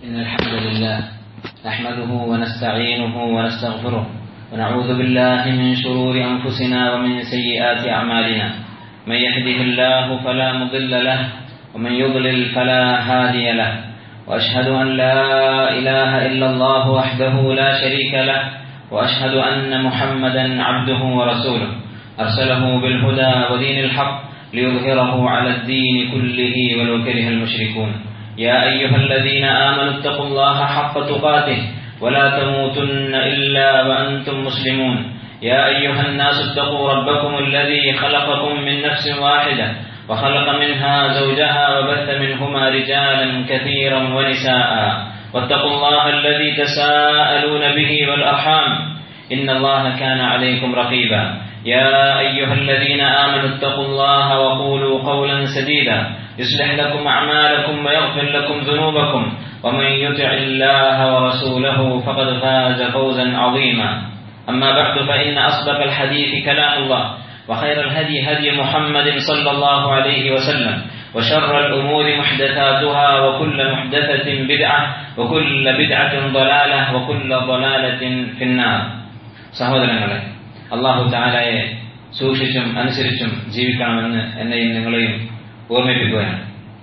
إن الحمد لله نحمده ونستعينه ونستغفره ونعوذ بالله من شرور أنفسنا ومن سيئات أعمالنا من يهده الله فلا مضل له ومن يضلل فلا هادي له وأشهد أن لا إله إلا الله وحده لا شريك له وأشهد أن محمدا عبده ورسوله أرسله بالهدى ودين الحق ليظهره على الدين كله ولو كره المشركون يا أيها الذين آمنوا اتقوا الله حق تقاته ولا تموتن إلا وأنتم مسلمون يا أيها الناس اتقوا ربكم الذي خلقكم من نفس واحدة وخلق منها زوجها وبث منهما رجالا كثيرا ونساء واتقوا الله الذي تساءلون به والأرحام إن الله كان عليكم رقيبا يا أيها الذين آمنوا اتقوا الله وقولوا قولا سديدا يصلح لكم أعمالكم ويغفر لكم ذنوبكم ومن يطع الله ورسوله فقد فاز فوزا عظيما أما بعد فإن أصدق الحديث كلام الله وخير الهدي هدي محمد صلى الله عليه وسلم وشر الأمور محدثاتها وكل محدثة بدعة وكل بدعة ضلالة وكل ضلالة في النار സഹോദരങ്ങളെ അള്ളാഹു താലയെ സൂക്ഷിച്ചും അനുസരിച്ചും ജീവിക്കണമെന്ന് എന്നെയും നിങ്ങളെയും ഓർമ്മിപ്പിക്കുകയാണ്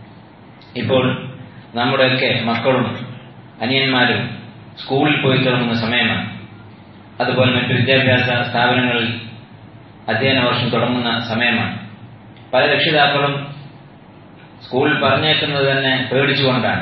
ഇപ്പോൾ നമ്മുടെയൊക്കെ മക്കളും അനിയന്മാരും സ്കൂളിൽ പോയി തുടങ്ങുന്ന സമയമാണ് അതുപോലെ മറ്റു വിദ്യാഭ്യാസ സ്ഥാപനങ്ങളിൽ അധ്യയന വർഷം തുടങ്ങുന്ന സമയമാണ് പല രക്ഷിതാക്കളും സ്കൂളിൽ പറഞ്ഞേക്കുന്നത് തന്നെ പേടിച്ചുകൊണ്ടാണ്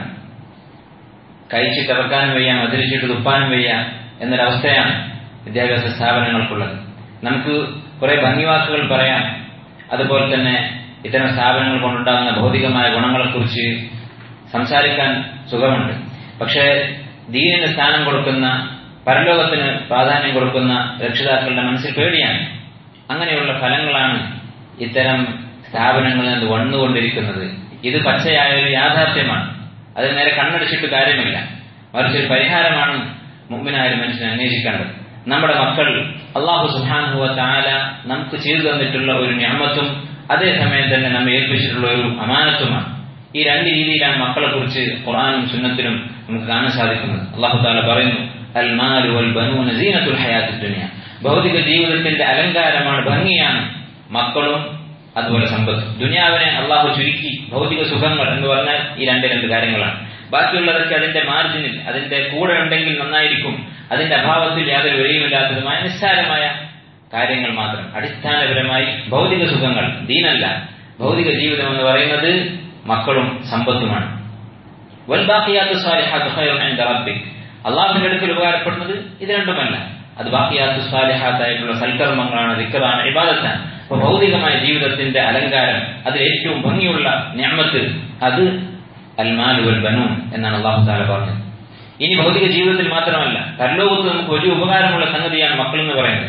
കഴിച്ച് കിടക്കാനും വയ്യ മധുരിച്ചിട്ട് തുപ്പാനും വയ്യ എന്നൊരവസ്ഥയാണ് വിദ്യാഭ്യാസ സ്ഥാപനങ്ങൾക്കുള്ളത് നമുക്ക് കുറെ ഭംഗിവാക്കുകൾ പറയാം അതുപോലെ തന്നെ ഇത്തരം സ്ഥാപനങ്ങൾ കൊണ്ടുണ്ടാകുന്ന ഭൗതികമായ ഗുണങ്ങളെക്കുറിച്ച് സംസാരിക്കാൻ സുഖമുണ്ട് പക്ഷേ ദീനിന് സ്ഥാനം കൊടുക്കുന്ന പരലോകത്തിന് പ്രാധാന്യം കൊടുക്കുന്ന രക്ഷിതാക്കളുടെ മനസ്സിൽ പേടിയാണ് അങ്ങനെയുള്ള ഫലങ്ങളാണ് ഇത്തരം സ്ഥാപനങ്ങളിൽ നിന്ന് വന്നുകൊണ്ടിരിക്കുന്നത് ഇത് പച്ചയായ ഒരു യാഥാർത്ഥ്യമാണ് അതിന് നേരെ കണ്ണടിച്ചിട്ട് കാര്യമില്ല മറിച്ച് ഒരു പരിഹാരമാണ് മുമ്പിനായ ഒരു മനുഷ്യനെ അന്വേഷിക്കേണ്ടത് നമ്മുടെ മക്കൾ അള്ളാഹു സുഹാനുഹുവ താല നമുക്ക് ചെയ്തു തന്നിട്ടുള്ള ഒരു ഞാമത്തും അതേസമയം തന്നെ നമ്മെ ഏൽപ്പിച്ചിട്ടുള്ള ഒരു അമാനത്തുമാണ് ഈ രണ്ട് രീതിയിലാണ് മക്കളെ കുറിച്ച് ഖുറാനും സുന്നത്തിനും നമുക്ക് കാണാൻ സാധിക്കുന്നത് അള്ളാഹു താല പറയുന്നു അൽ മാലു വൽ ബനൂന സീനത്തുൽ ഹയാത്തി ദുനിയ ഭൗതിക ജീവിതത്തിന്റെ അലങ്കാരമാണ് ഭംഗിയാണ് മക്കളും അതുപോലെ സമ്പത്തും ദുനിയാവിനെ അള്ളാഹു ചുരുക്കി ഭൗതിക സുഖങ്ങൾ എന്ന് പറഞ്ഞാൽ ഈ രണ്ട് രണ്ട് കാര്യങ്ങളാണ് ബാക്കിയുള്ളതൊക്കെ അതിന്റെ മാർജിനിൽ അതിന്റെ കൂടെ ഉണ്ടെങ്കിൽ നന്നായിരിക്കും അതിന്റെ അഭാവത്തിൽ യാതൊരു വിലയുമില്ലാത്തതുമായ നിസ്സാരമായ കാര്യങ്ങൾ മാത്രം അടിസ്ഥാനപരമായി ഭൗതിക സുഖങ്ങൾ ദീനല്ല ഭൗതിക ജീവിതം എന്ന് പറയുന്നത് മക്കളും സമ്പത്തുമാണ് അള്ളാഹുവിന്റെ അടുക്കൽ ഉപകാരപ്പെടുന്നത് ഇത് രണ്ടുമല്ല അത് ബാക്കിയാത്ത് സ്വാലിഹാത്തായിട്ടുള്ള സൽക്കർമ്മങ്ങളാണ് ദിക്കറാണ് ഇബാദത്താണ് അപ്പൊ ഭൗതികമായ ജീവിതത്തിന്റെ അലങ്കാരം അതിൽ ഏറ്റവും ഭംഗിയുള്ള ഞാമത്ത് അത് അൽമാലു വൽ ബനൂൻ എന്നാണ് അള്ളാഹു താല പറഞ്ഞത് ഇനി ഭൗതിക ജീവിതത്തിൽ മാത്രമല്ല പരലോകത്ത് നമുക്ക് വലിയ ഉപകാരമുള്ള സംഗതിയാണ് മക്കൾ എന്ന് പറയുന്നത്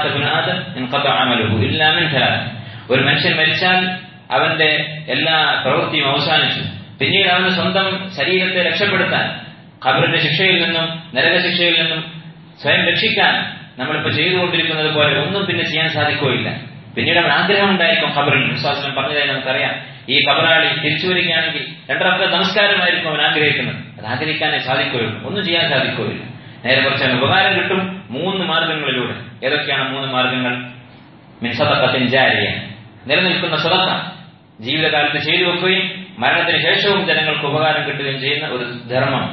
ഇതാമാത്ത ഒരു മനുഷ്യൻ മരിച്ചാൽ അവന്റെ എല്ലാ പ്രവൃത്തിയും അവസാനിച്ചു പിന്നീട് അവന് സ്വന്തം ശരീരത്തെ രക്ഷപ്പെടുത്താൻ ഖബറിന്റെ ശിക്ഷയിൽ നിന്നും നരക ശിക്ഷയിൽ നിന്നും സ്വയം രക്ഷിക്കാൻ നമ്മളിപ്പോ ചെയ്തുകൊണ്ടിരിക്കുന്നത് പോലെ ഒന്നും പിന്നെ ചെയ്യാൻ സാധിക്കുകയില്ല പിന്നീട് അവൻ ആഗ്രഹം ഉണ്ടായിരിക്കും ഖബറിൽ വിശ്വാസം പറഞ്ഞതായി നമുക്കറിയാം ഈ ഖബറാളി തിരിച്ചു വരികയാണെങ്കിൽ രണ്ടരക്ക നമസ്കാരമായിരിക്കും അവൻ ആഗ്രഹിക്കുന്നത് അത് ആഗ്രഹിക്കാനേ സാധിക്കുകയുള്ളൂ ഒന്നും ചെയ്യാൻ സാധിക്കുകയില്ല നേരെ കുറച്ച് ഉപകാരം കിട്ടും മൂന്ന് മാർഗങ്ങളിലൂടെ ഏതൊക്കെയാണ് മൂന്ന് മാർഗങ്ങൾ മിൻസതക്കത്തിൻ ജാരിയ നിലനിൽക്കുന്ന സ്വതക്ക ജീവിതകാലത്ത് ചെയ്തു വെക്കുകയും മരണത്തിന് ശേഷവും ജനങ്ങൾക്ക് ഉപകാരം കിട്ടുകയും ചെയ്യുന്ന ഒരു ധർമ്മം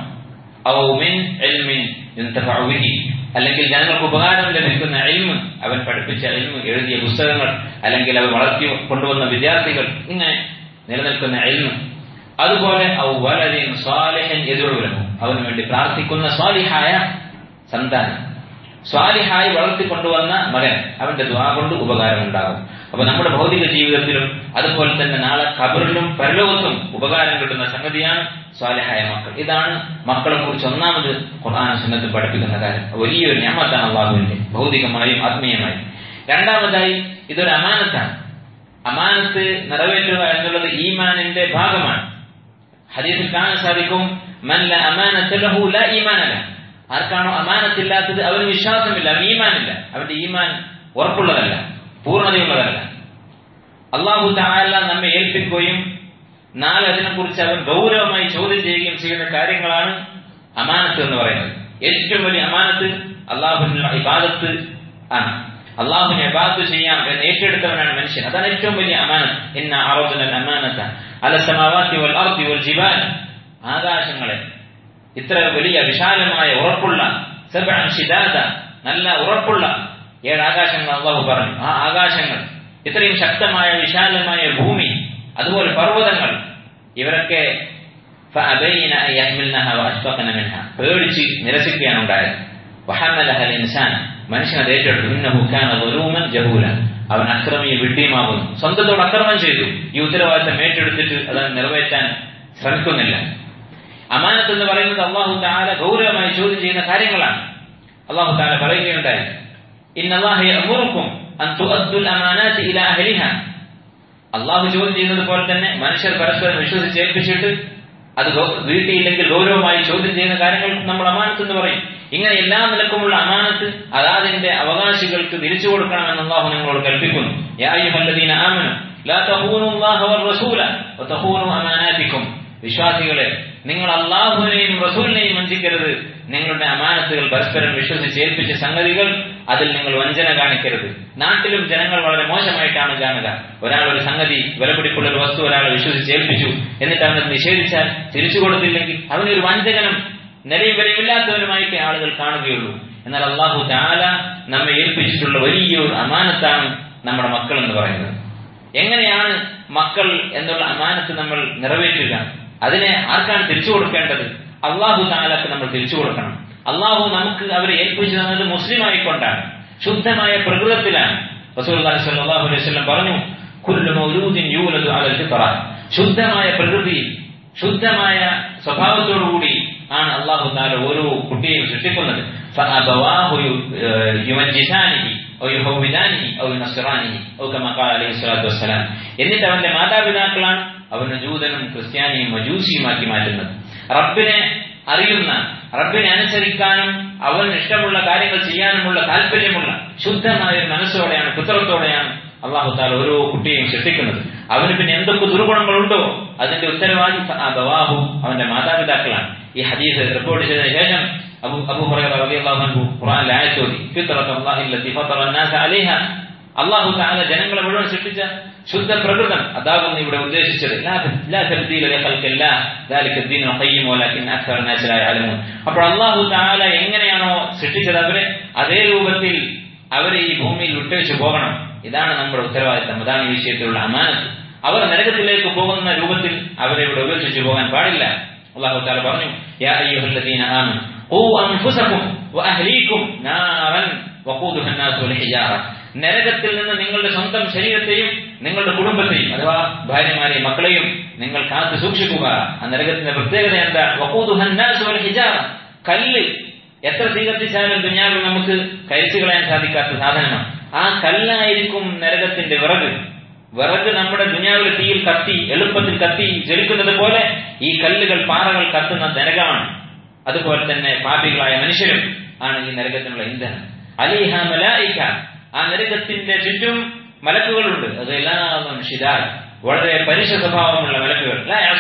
അല്ലെങ്കിൽ ജനങ്ങൾക്ക് ഉപകാരം ലഭിക്കുന്ന എൽമ് അവൻ പഠിപ്പിച്ച എൽമ് എഴുതിയ പുസ്തകങ്ങൾ അല്ലെങ്കിൽ അവർ വളർത്തി കൊണ്ടുവന്ന വിദ്യാർത്ഥികൾ ഇങ്ങനെ നിലനിൽക്കുന്ന എൽമ് അതുപോലെ വളരെ സ്വാലിഹൻ എതിർവിലമോ അവന് വേണ്ടി പ്രാർത്ഥിക്കുന്ന സ്വാലിഹായ സന്താനം സ്വാലിഹായി വളർത്തിക്കൊണ്ടുവന്ന മകൻ അവന്റെ ദ്വാ കൊണ്ട് ഉപകാരം ഉണ്ടാകും അപ്പൊ നമ്മുടെ ഭൗതിക ജീവിതത്തിലും അതുപോലെ തന്നെ നാളെ കബറിലും പരലോകത്തും ഉപകാരം കിട്ടുന്ന സംഗതിയാണ് സ്വാലിഹായ മക്കൾ ഇതാണ് മക്കളെ കുറിച്ച് ഒന്നാമത് ഖുർആൻ സുന്നത്ത് പഠിപ്പിക്കുന്ന കാര്യം വലിയൊരു ഞാമത്താണ് അള്ളാഹുവിന്റെ ഭൗതികമായും ആത്മീയമായും രണ്ടാമതായി ഇതൊരു അമാനത്താണ് അമാനത്ത് നിറവേറ്റുക എന്നുള്ളത് ഈമാനിന്റെ ഭാഗമാണ് ഹദീസിൽ കാണാൻ സാധിക്കും മല്ല അമാനത്തലഹു ല ഈമാനല ആർക്കാണോ അമാനത്തില്ലാത്തത് അവന് വിശ്വാസമില്ല അവന് ഈമാനില്ല അവന്റെ ഈമാൻ ഉറപ്പുള്ളതല്ല പൂർണ്ണതയുള്ളതല്ല അള്ളാഹു താല നമ്മെ ഏൽപ്പിക്കുകയും നാളെ അതിനെക്കുറിച്ച് അവൻ ഗൗരവമായി ചോദ്യം ചെയ്യുകയും ചെയ്യുന്ന കാര്യങ്ങളാണ് അമാനത്ത് എന്ന് പറയുന്നത് ഏറ്റവും വലിയ അമാനത്ത് അള്ളാഹുവിനുള്ള ഇബാദത്ത് ആണ് അള്ളാഹുവിനെ ഇബാദത്ത് ചെയ്യാം എന്ന് ഏറ്റെടുത്തവനാണ് മനുഷ്യൻ അതാണ് ഏറ്റവും വലിയ അമാനത്ത് ഇന്ന അറോദന അമാനത്ത അല സമാവാത്തി വൽ അർദി വൽ ജിബാൽ ആകാശങ്ങളെ ഇത്ര വലിയ വിശാലമായ ഉറപ്പുള്ള സബ്അൻ ശിദാദ നല്ല ഉറപ്പുള്ള ഏഴ് ആകാശങ്ങൾ അള്ളാഹു പറഞ്ഞു ആ ആകാശങ്ങൾ ഇത്രയും ശക്തമായ വിശാലമായ ഭൂമി അതുപോലെ പർവ്വതങ്ങൾ ഇവരൊക്കെ فأبين أن يحملنها وأشفقن منها പേടിച്ച് നിരസിക്കുകയാണ് ഉണ്ടായത് وحملها الإنسان മനുഷ്യൻ അത് ഏറ്റെടുത്തു ഇന്നഹു കാന ظلوما ജഹൂല അവൻ അക്രമിയെ വിഡ്ഢിയമാകുന്നു സ്വന്തത്തോട് അക്രമം ചെയ്തു ഈ ഉത്തരവാദിത്തം ഏറ്റെടുത്തിട്ട് അത് നിറവേറ്റാൻ ശ്രമിക്കുന്നില്ല അമാനത്ത് എന്ന് പറയുന്നത് അള്ളാഹു താല ഗൗരവമായി ചോദ്യം ചെയ്യുന്ന കാര്യങ്ങളാണ് അള്ളാഹു താല പറയുകയുണ്ടായി ഇന്നല്ലാഹുക്കും അള്ളാഹു ചോദ്യം ചെയ്യുന്നത് പോലെ തന്നെ മനുഷ്യർ പരസ്പരം വിശ്വസിച്ച് ഏൽപ്പിച്ചിട്ട് അത് വീട്ടിയില്ലെങ്കിൽ ഗൗരവമായി ചോദ്യം ചെയ്യുന്ന കാര്യങ്ങൾ നമ്മൾ അമാനത്ത് എന്ന് പറയും ഇങ്ങനെ എല്ലാ നിലക്കുമുള്ള അമാനത്ത് അതാതിന്റെ അവകാശികൾക്ക് തിരിച്ചു കൊടുക്കണമെന്ന് അള്ളാഹു നിങ്ങളോട് കൽപ്പിക്കുന്നു വിശ്വാസികളെ നിങ്ങൾ അള്ളാഹുവിനെയും റസൂലിനെയും വഞ്ചിക്കരുത് നിങ്ങളുടെ അമാനത്തുകൾ പരസ്പരം വിശ്വസിച്ച് ഏൽപ്പിച്ച സംഗതികൾ അതിൽ നിങ്ങൾ വഞ്ചന കാണിക്കരുത് നാട്ടിലും ജനങ്ങൾ വളരെ മോശമായിട്ടാണ് കാണുക ഒരാൾ ഒരു സംഗതി വിലപിടിപ്പുള്ള ഒരു വസ്തു ഒരാളെ വിശ്വസിച്ച് ഏൽപ്പിച്ചു എന്നിട്ട് അവനത് നിഷേധിച്ചാൽ തിരിച്ചു കൊടുത്തില്ലെങ്കിൽ അവനൊരു വഞ്ചകനും നിലയും വിലയില്ലാത്തവനുമായിട്ടേ ആളുകൾ കാണുകയുള്ളൂ എന്നാൽ അള്ളാഹു താല നമ്മെ ഏൽപ്പിച്ചിട്ടുള്ള വലിയൊരു അമാനത്താണ് നമ്മുടെ മക്കൾ എന്ന് പറയുന്നത് എങ്ങനെയാണ് മക്കൾ എന്നുള്ള അമാനത്ത് നമ്മൾ നിറവേറ്റുക അതിനെ ആർക്കാണ് തിരിച്ചു കൊടുക്കേണ്ടത് അള്ളാഹു താലക്ക് നമ്മൾ തിരിച്ചു കൊടുക്കണം അള്ളാഹു നമുക്ക് അവരെ ഏൽപ്പിച്ചു തന്നത് മുസ്ലിം ആയിക്കൊണ്ടാണ് ശുദ്ധമായ പ്രകൃതത്തിലാണ് റസൂൽ സല്ലല്ലാഹു അലൈഹി വസല്ലം പറഞ്ഞു കുല്ലു മൗലൂദിൻ യൂലദു അലൽ ഫിത്ര ശുദ്ധമായ പ്രകൃതി ശുദ്ധമായ സ്വഭാവത്തോടുകൂടി ആണ് അള്ളാഹു താല ഓരോ കുട്ടിയെയും സൃഷ്ടിക്കുന്നത് എന്നിട്ട് അവന്റെ മാതാപിതാക്കളാണ് അവന് ജൂതനും ക്രിസ്ത്യാനിയും മജൂസിയുമാക്കി മാറ്റുന്നത് റബ്ബിനെ അറിയുന്ന റബ്ബിനെ അനുസരിക്കാനും അവന് ഇഷ്ടമുള്ള കാര്യങ്ങൾ ചെയ്യാനുമുള്ള താല്പര്യമുള്ള ശുദ്ധമായ ഒരു മനസ്സോടെയാണ് പുത്രത്തോടെയാണ് അള്ളാഹു താല ഓരോ കുട്ടിയെയും സൃഷ്ടിക്കുന്നത് അവന് പിന്നെ എന്തൊക്കെ ദുർഗുണങ്ങളുണ്ടോ അതിന്റെ ഉത്തരവാദി ബവാഹു അവന്റെ മാതാപിതാക്കളാണ് ഈ ഹദീസ് റിപ്പോർട്ട് ചെയ്തതിനു ശേഷം അബു അബു റളിയല്ലാഹു ഖുർആനിൽ ആയത്തോതി ഫിത്രത്തുല്ലാഹി അല്ലതി ഫത്തറ الناس عليها അള്ളാഹു താല ജനങ്ങളെ മുഴുവൻ സൃഷ്ടിച്ച ശുദ്ധ പ്രകൃതം അതാകുന്നു ഇവിടെ ഉദ്ദേശിച്ചത് അപ്പോൾ അള്ളാഹു താല എങ്ങനെയാണോ സൃഷ്ടിച്ചത് അവരെ അതേ രൂപത്തിൽ അവരെ ഈ ഭൂമിയിൽ വിട്ടുവെച്ച് പോകണം ഇതാണ് നമ്മുടെ ഉത്തരവാദിത്തം അതാണ് ഈ വിഷയത്തിലുള്ള അമാനത്ത് അവർ നരകത്തിലേക്ക് പോകുന്ന രൂപത്തിൽ അവരെ ഇവിടെ ഉപേക്ഷിച്ചു പോകാൻ പാടില്ല അള്ളാഹു താല പറഞ്ഞു യാ അയ്യുഹല്ലദീന ആമനു ഖൂ അൻഫുസകും വഅഹ്ലീകും നാറൻ വഖൂദുഹ الناس والحجاره നരകത്തിൽ നിന്ന് നിങ്ങളുടെ സ്വന്തം ശരീരത്തെയും നിങ്ങളുടെ കുടുംബത്തെയും അഥവാ ഭാര്യമാരെയും മക്കളെയും നിങ്ങൾ കാത്തു സൂക്ഷിക്കുക ആ നരകത്തിന്റെ പ്രത്യേകത എന്താ വഖൂദുഹ الناس والحجاره കല്ല് എത്ര തീ കത്തിച്ചാലും ദുഞ്ഞാവിൽ നമുക്ക് കഴിച്ചു കളയാൻ സാധിക്കാത്ത സാധനമാണ് ആ കല്ലായിരിക്കും നരകത്തിന്റെ വിറക് വിറക് നമ്മുടെ ദുഞ്ഞാവിലെ തീയിൽ കത്തി എളുപ്പത്തിൽ കത്തി ജ്വലിക്കുന്നത് പോലെ ഈ കല്ലുകൾ പാറകൾ കത്തുന്ന നരകമാണ് അതുപോലെ തന്നെ പാപികളായ മനുഷ്യരും ആണ് ഈ നരകത്തിനുള്ള ഇന്ധനം അലിഹ മലായിക്ക ആ നരകത്തിന്റെ ചുറ്റും മലക്കുകളുണ്ട് അതെല്ലാം ഷിദാൽ വളരെ പരുഷ സ്വഭാവമുള്ള മലക്കുകൾ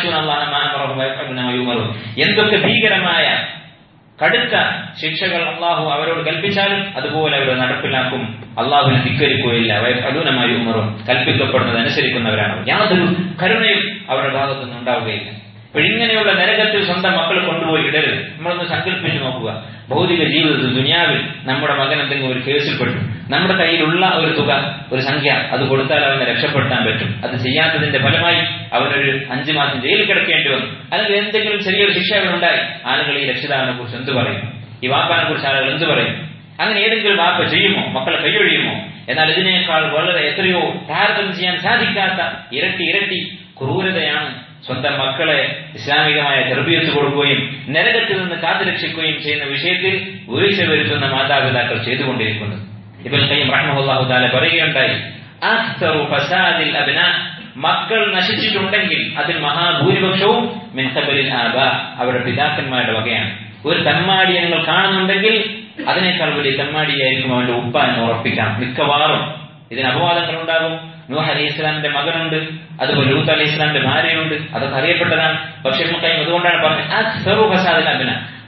എന്തൊക്കെ ഭീകരമായ കടുത്ത ശിക്ഷകൾ അള്ളാഹു അവരോട് കൽപ്പിച്ചാലും അതുപോലെ അവർ നടപ്പിലാക്കും അള്ളാഹുവിനെ ധിക്കരിക്കുകയില്ല കഠിനമായി ഉമറും കൽപ്പിക്കപ്പെടുന്നത് അനുസരിക്കുന്നവരാണ് യാതൊരു കരുണയും അവരുടെ ഭാഗത്തുനിന്ന് ഉണ്ടാവുകയില്ല അപ്പോൾ ഇങ്ങനെയുള്ള നരകത്തിൽ സ്വന്തം മക്കൾ കൊണ്ടുപോയി ഇടരുത് നമ്മളൊന്ന് സങ്കല്പിച്ച് നോക്കുക ഭൗതിക ജീവിതത്തിൽ ദുനിയാവിൽ നമ്മുടെ മകൻ എന്തെങ്കിലും ഒരു കേസിൽപ്പെട്ടു നമ്മുടെ കയ്യിലുള്ള ഒരു തുക ഒരു സംഖ്യ അത് കൊടുത്താൽ അവനെ രക്ഷപ്പെടുത്താൻ പറ്റും അത് ചെയ്യാത്തതിന്റെ ഫലമായി അവനൊരു അഞ്ചു മാസം ജയിലിൽ കിടക്കേണ്ടി വന്നു അല്ലെങ്കിൽ എന്തെങ്കിലും ചെറിയൊരു ശിക്ഷ ഉണ്ടായി ആളുകൾ ഈ രക്ഷിതാവിനെ കുറിച്ച് എന്ത് പറയും ഈ വാപ്പാനെ കുറിച്ച് ആളുകൾ എന്ത് പറയും അങ്ങനെ ഏതെങ്കിലും വാപ്പ ചെയ്യുമോ മക്കളെ കൈയൊഴിയുമോ എന്നാൽ ഇതിനേക്കാൾ വളരെ എത്രയോ താരതമ്യം ചെയ്യാൻ സാധിക്കാത്ത ഇരട്ടി ഇരട്ടി ക്രൂരതയാണ് സ്വന്തം മക്കളെ ഇസ്ലാമികമായ തെർബിയത്ത് കൊടുക്കുകയും നരകത്തിൽ നിന്ന് കാത്തുരക്ഷിക്കുകയും ചെയ്യുന്ന വിഷയത്തിൽ വീഴ്ച വരുത്തുന്ന മാതാപിതാക്കൾ ചെയ്തുകൊണ്ടിരിക്കുന്നത് ഇബൻ കയ്യം റഹ്മഹുല്ലാഹു താല പറയുകയുണ്ടായി ഫസാദിൽ അബ്ന മക്കൾ നശിച്ചിട്ടുണ്ടെങ്കിൽ അതിൽ മഹാഭൂരിപക്ഷവും മിൻഹബലിൽ ആബ അവരുടെ പിതാക്കന്മാരുടെ വകയാണ് ഒരു തമ്മാടി നിങ്ങൾ കാണുന്നുണ്ടെങ്കിൽ അതിനേക്കാൾ വലിയ തമ്മാടിയായിരിക്കും അവന്റെ ഉപ്പ എന്ന് ഉറപ്പിക്കാം മിക്കവാറും ഇതിന് അപവാദങ്ങൾ ഉണ്ടാകും നൂഹ് അലി ഇസ്ലാമിന്റെ മകനുണ്ട് അതുപോലെ ലൂത്ത് അലി ഇസ്ലാമിന്റെ ഭാര്യയുണ്ട് അതൊക്കെ അറിയപ്പെട്ടതാണ് പക്ഷെ നമുക്കായി അതുകൊണ്ടാണ് പറഞ്ഞത്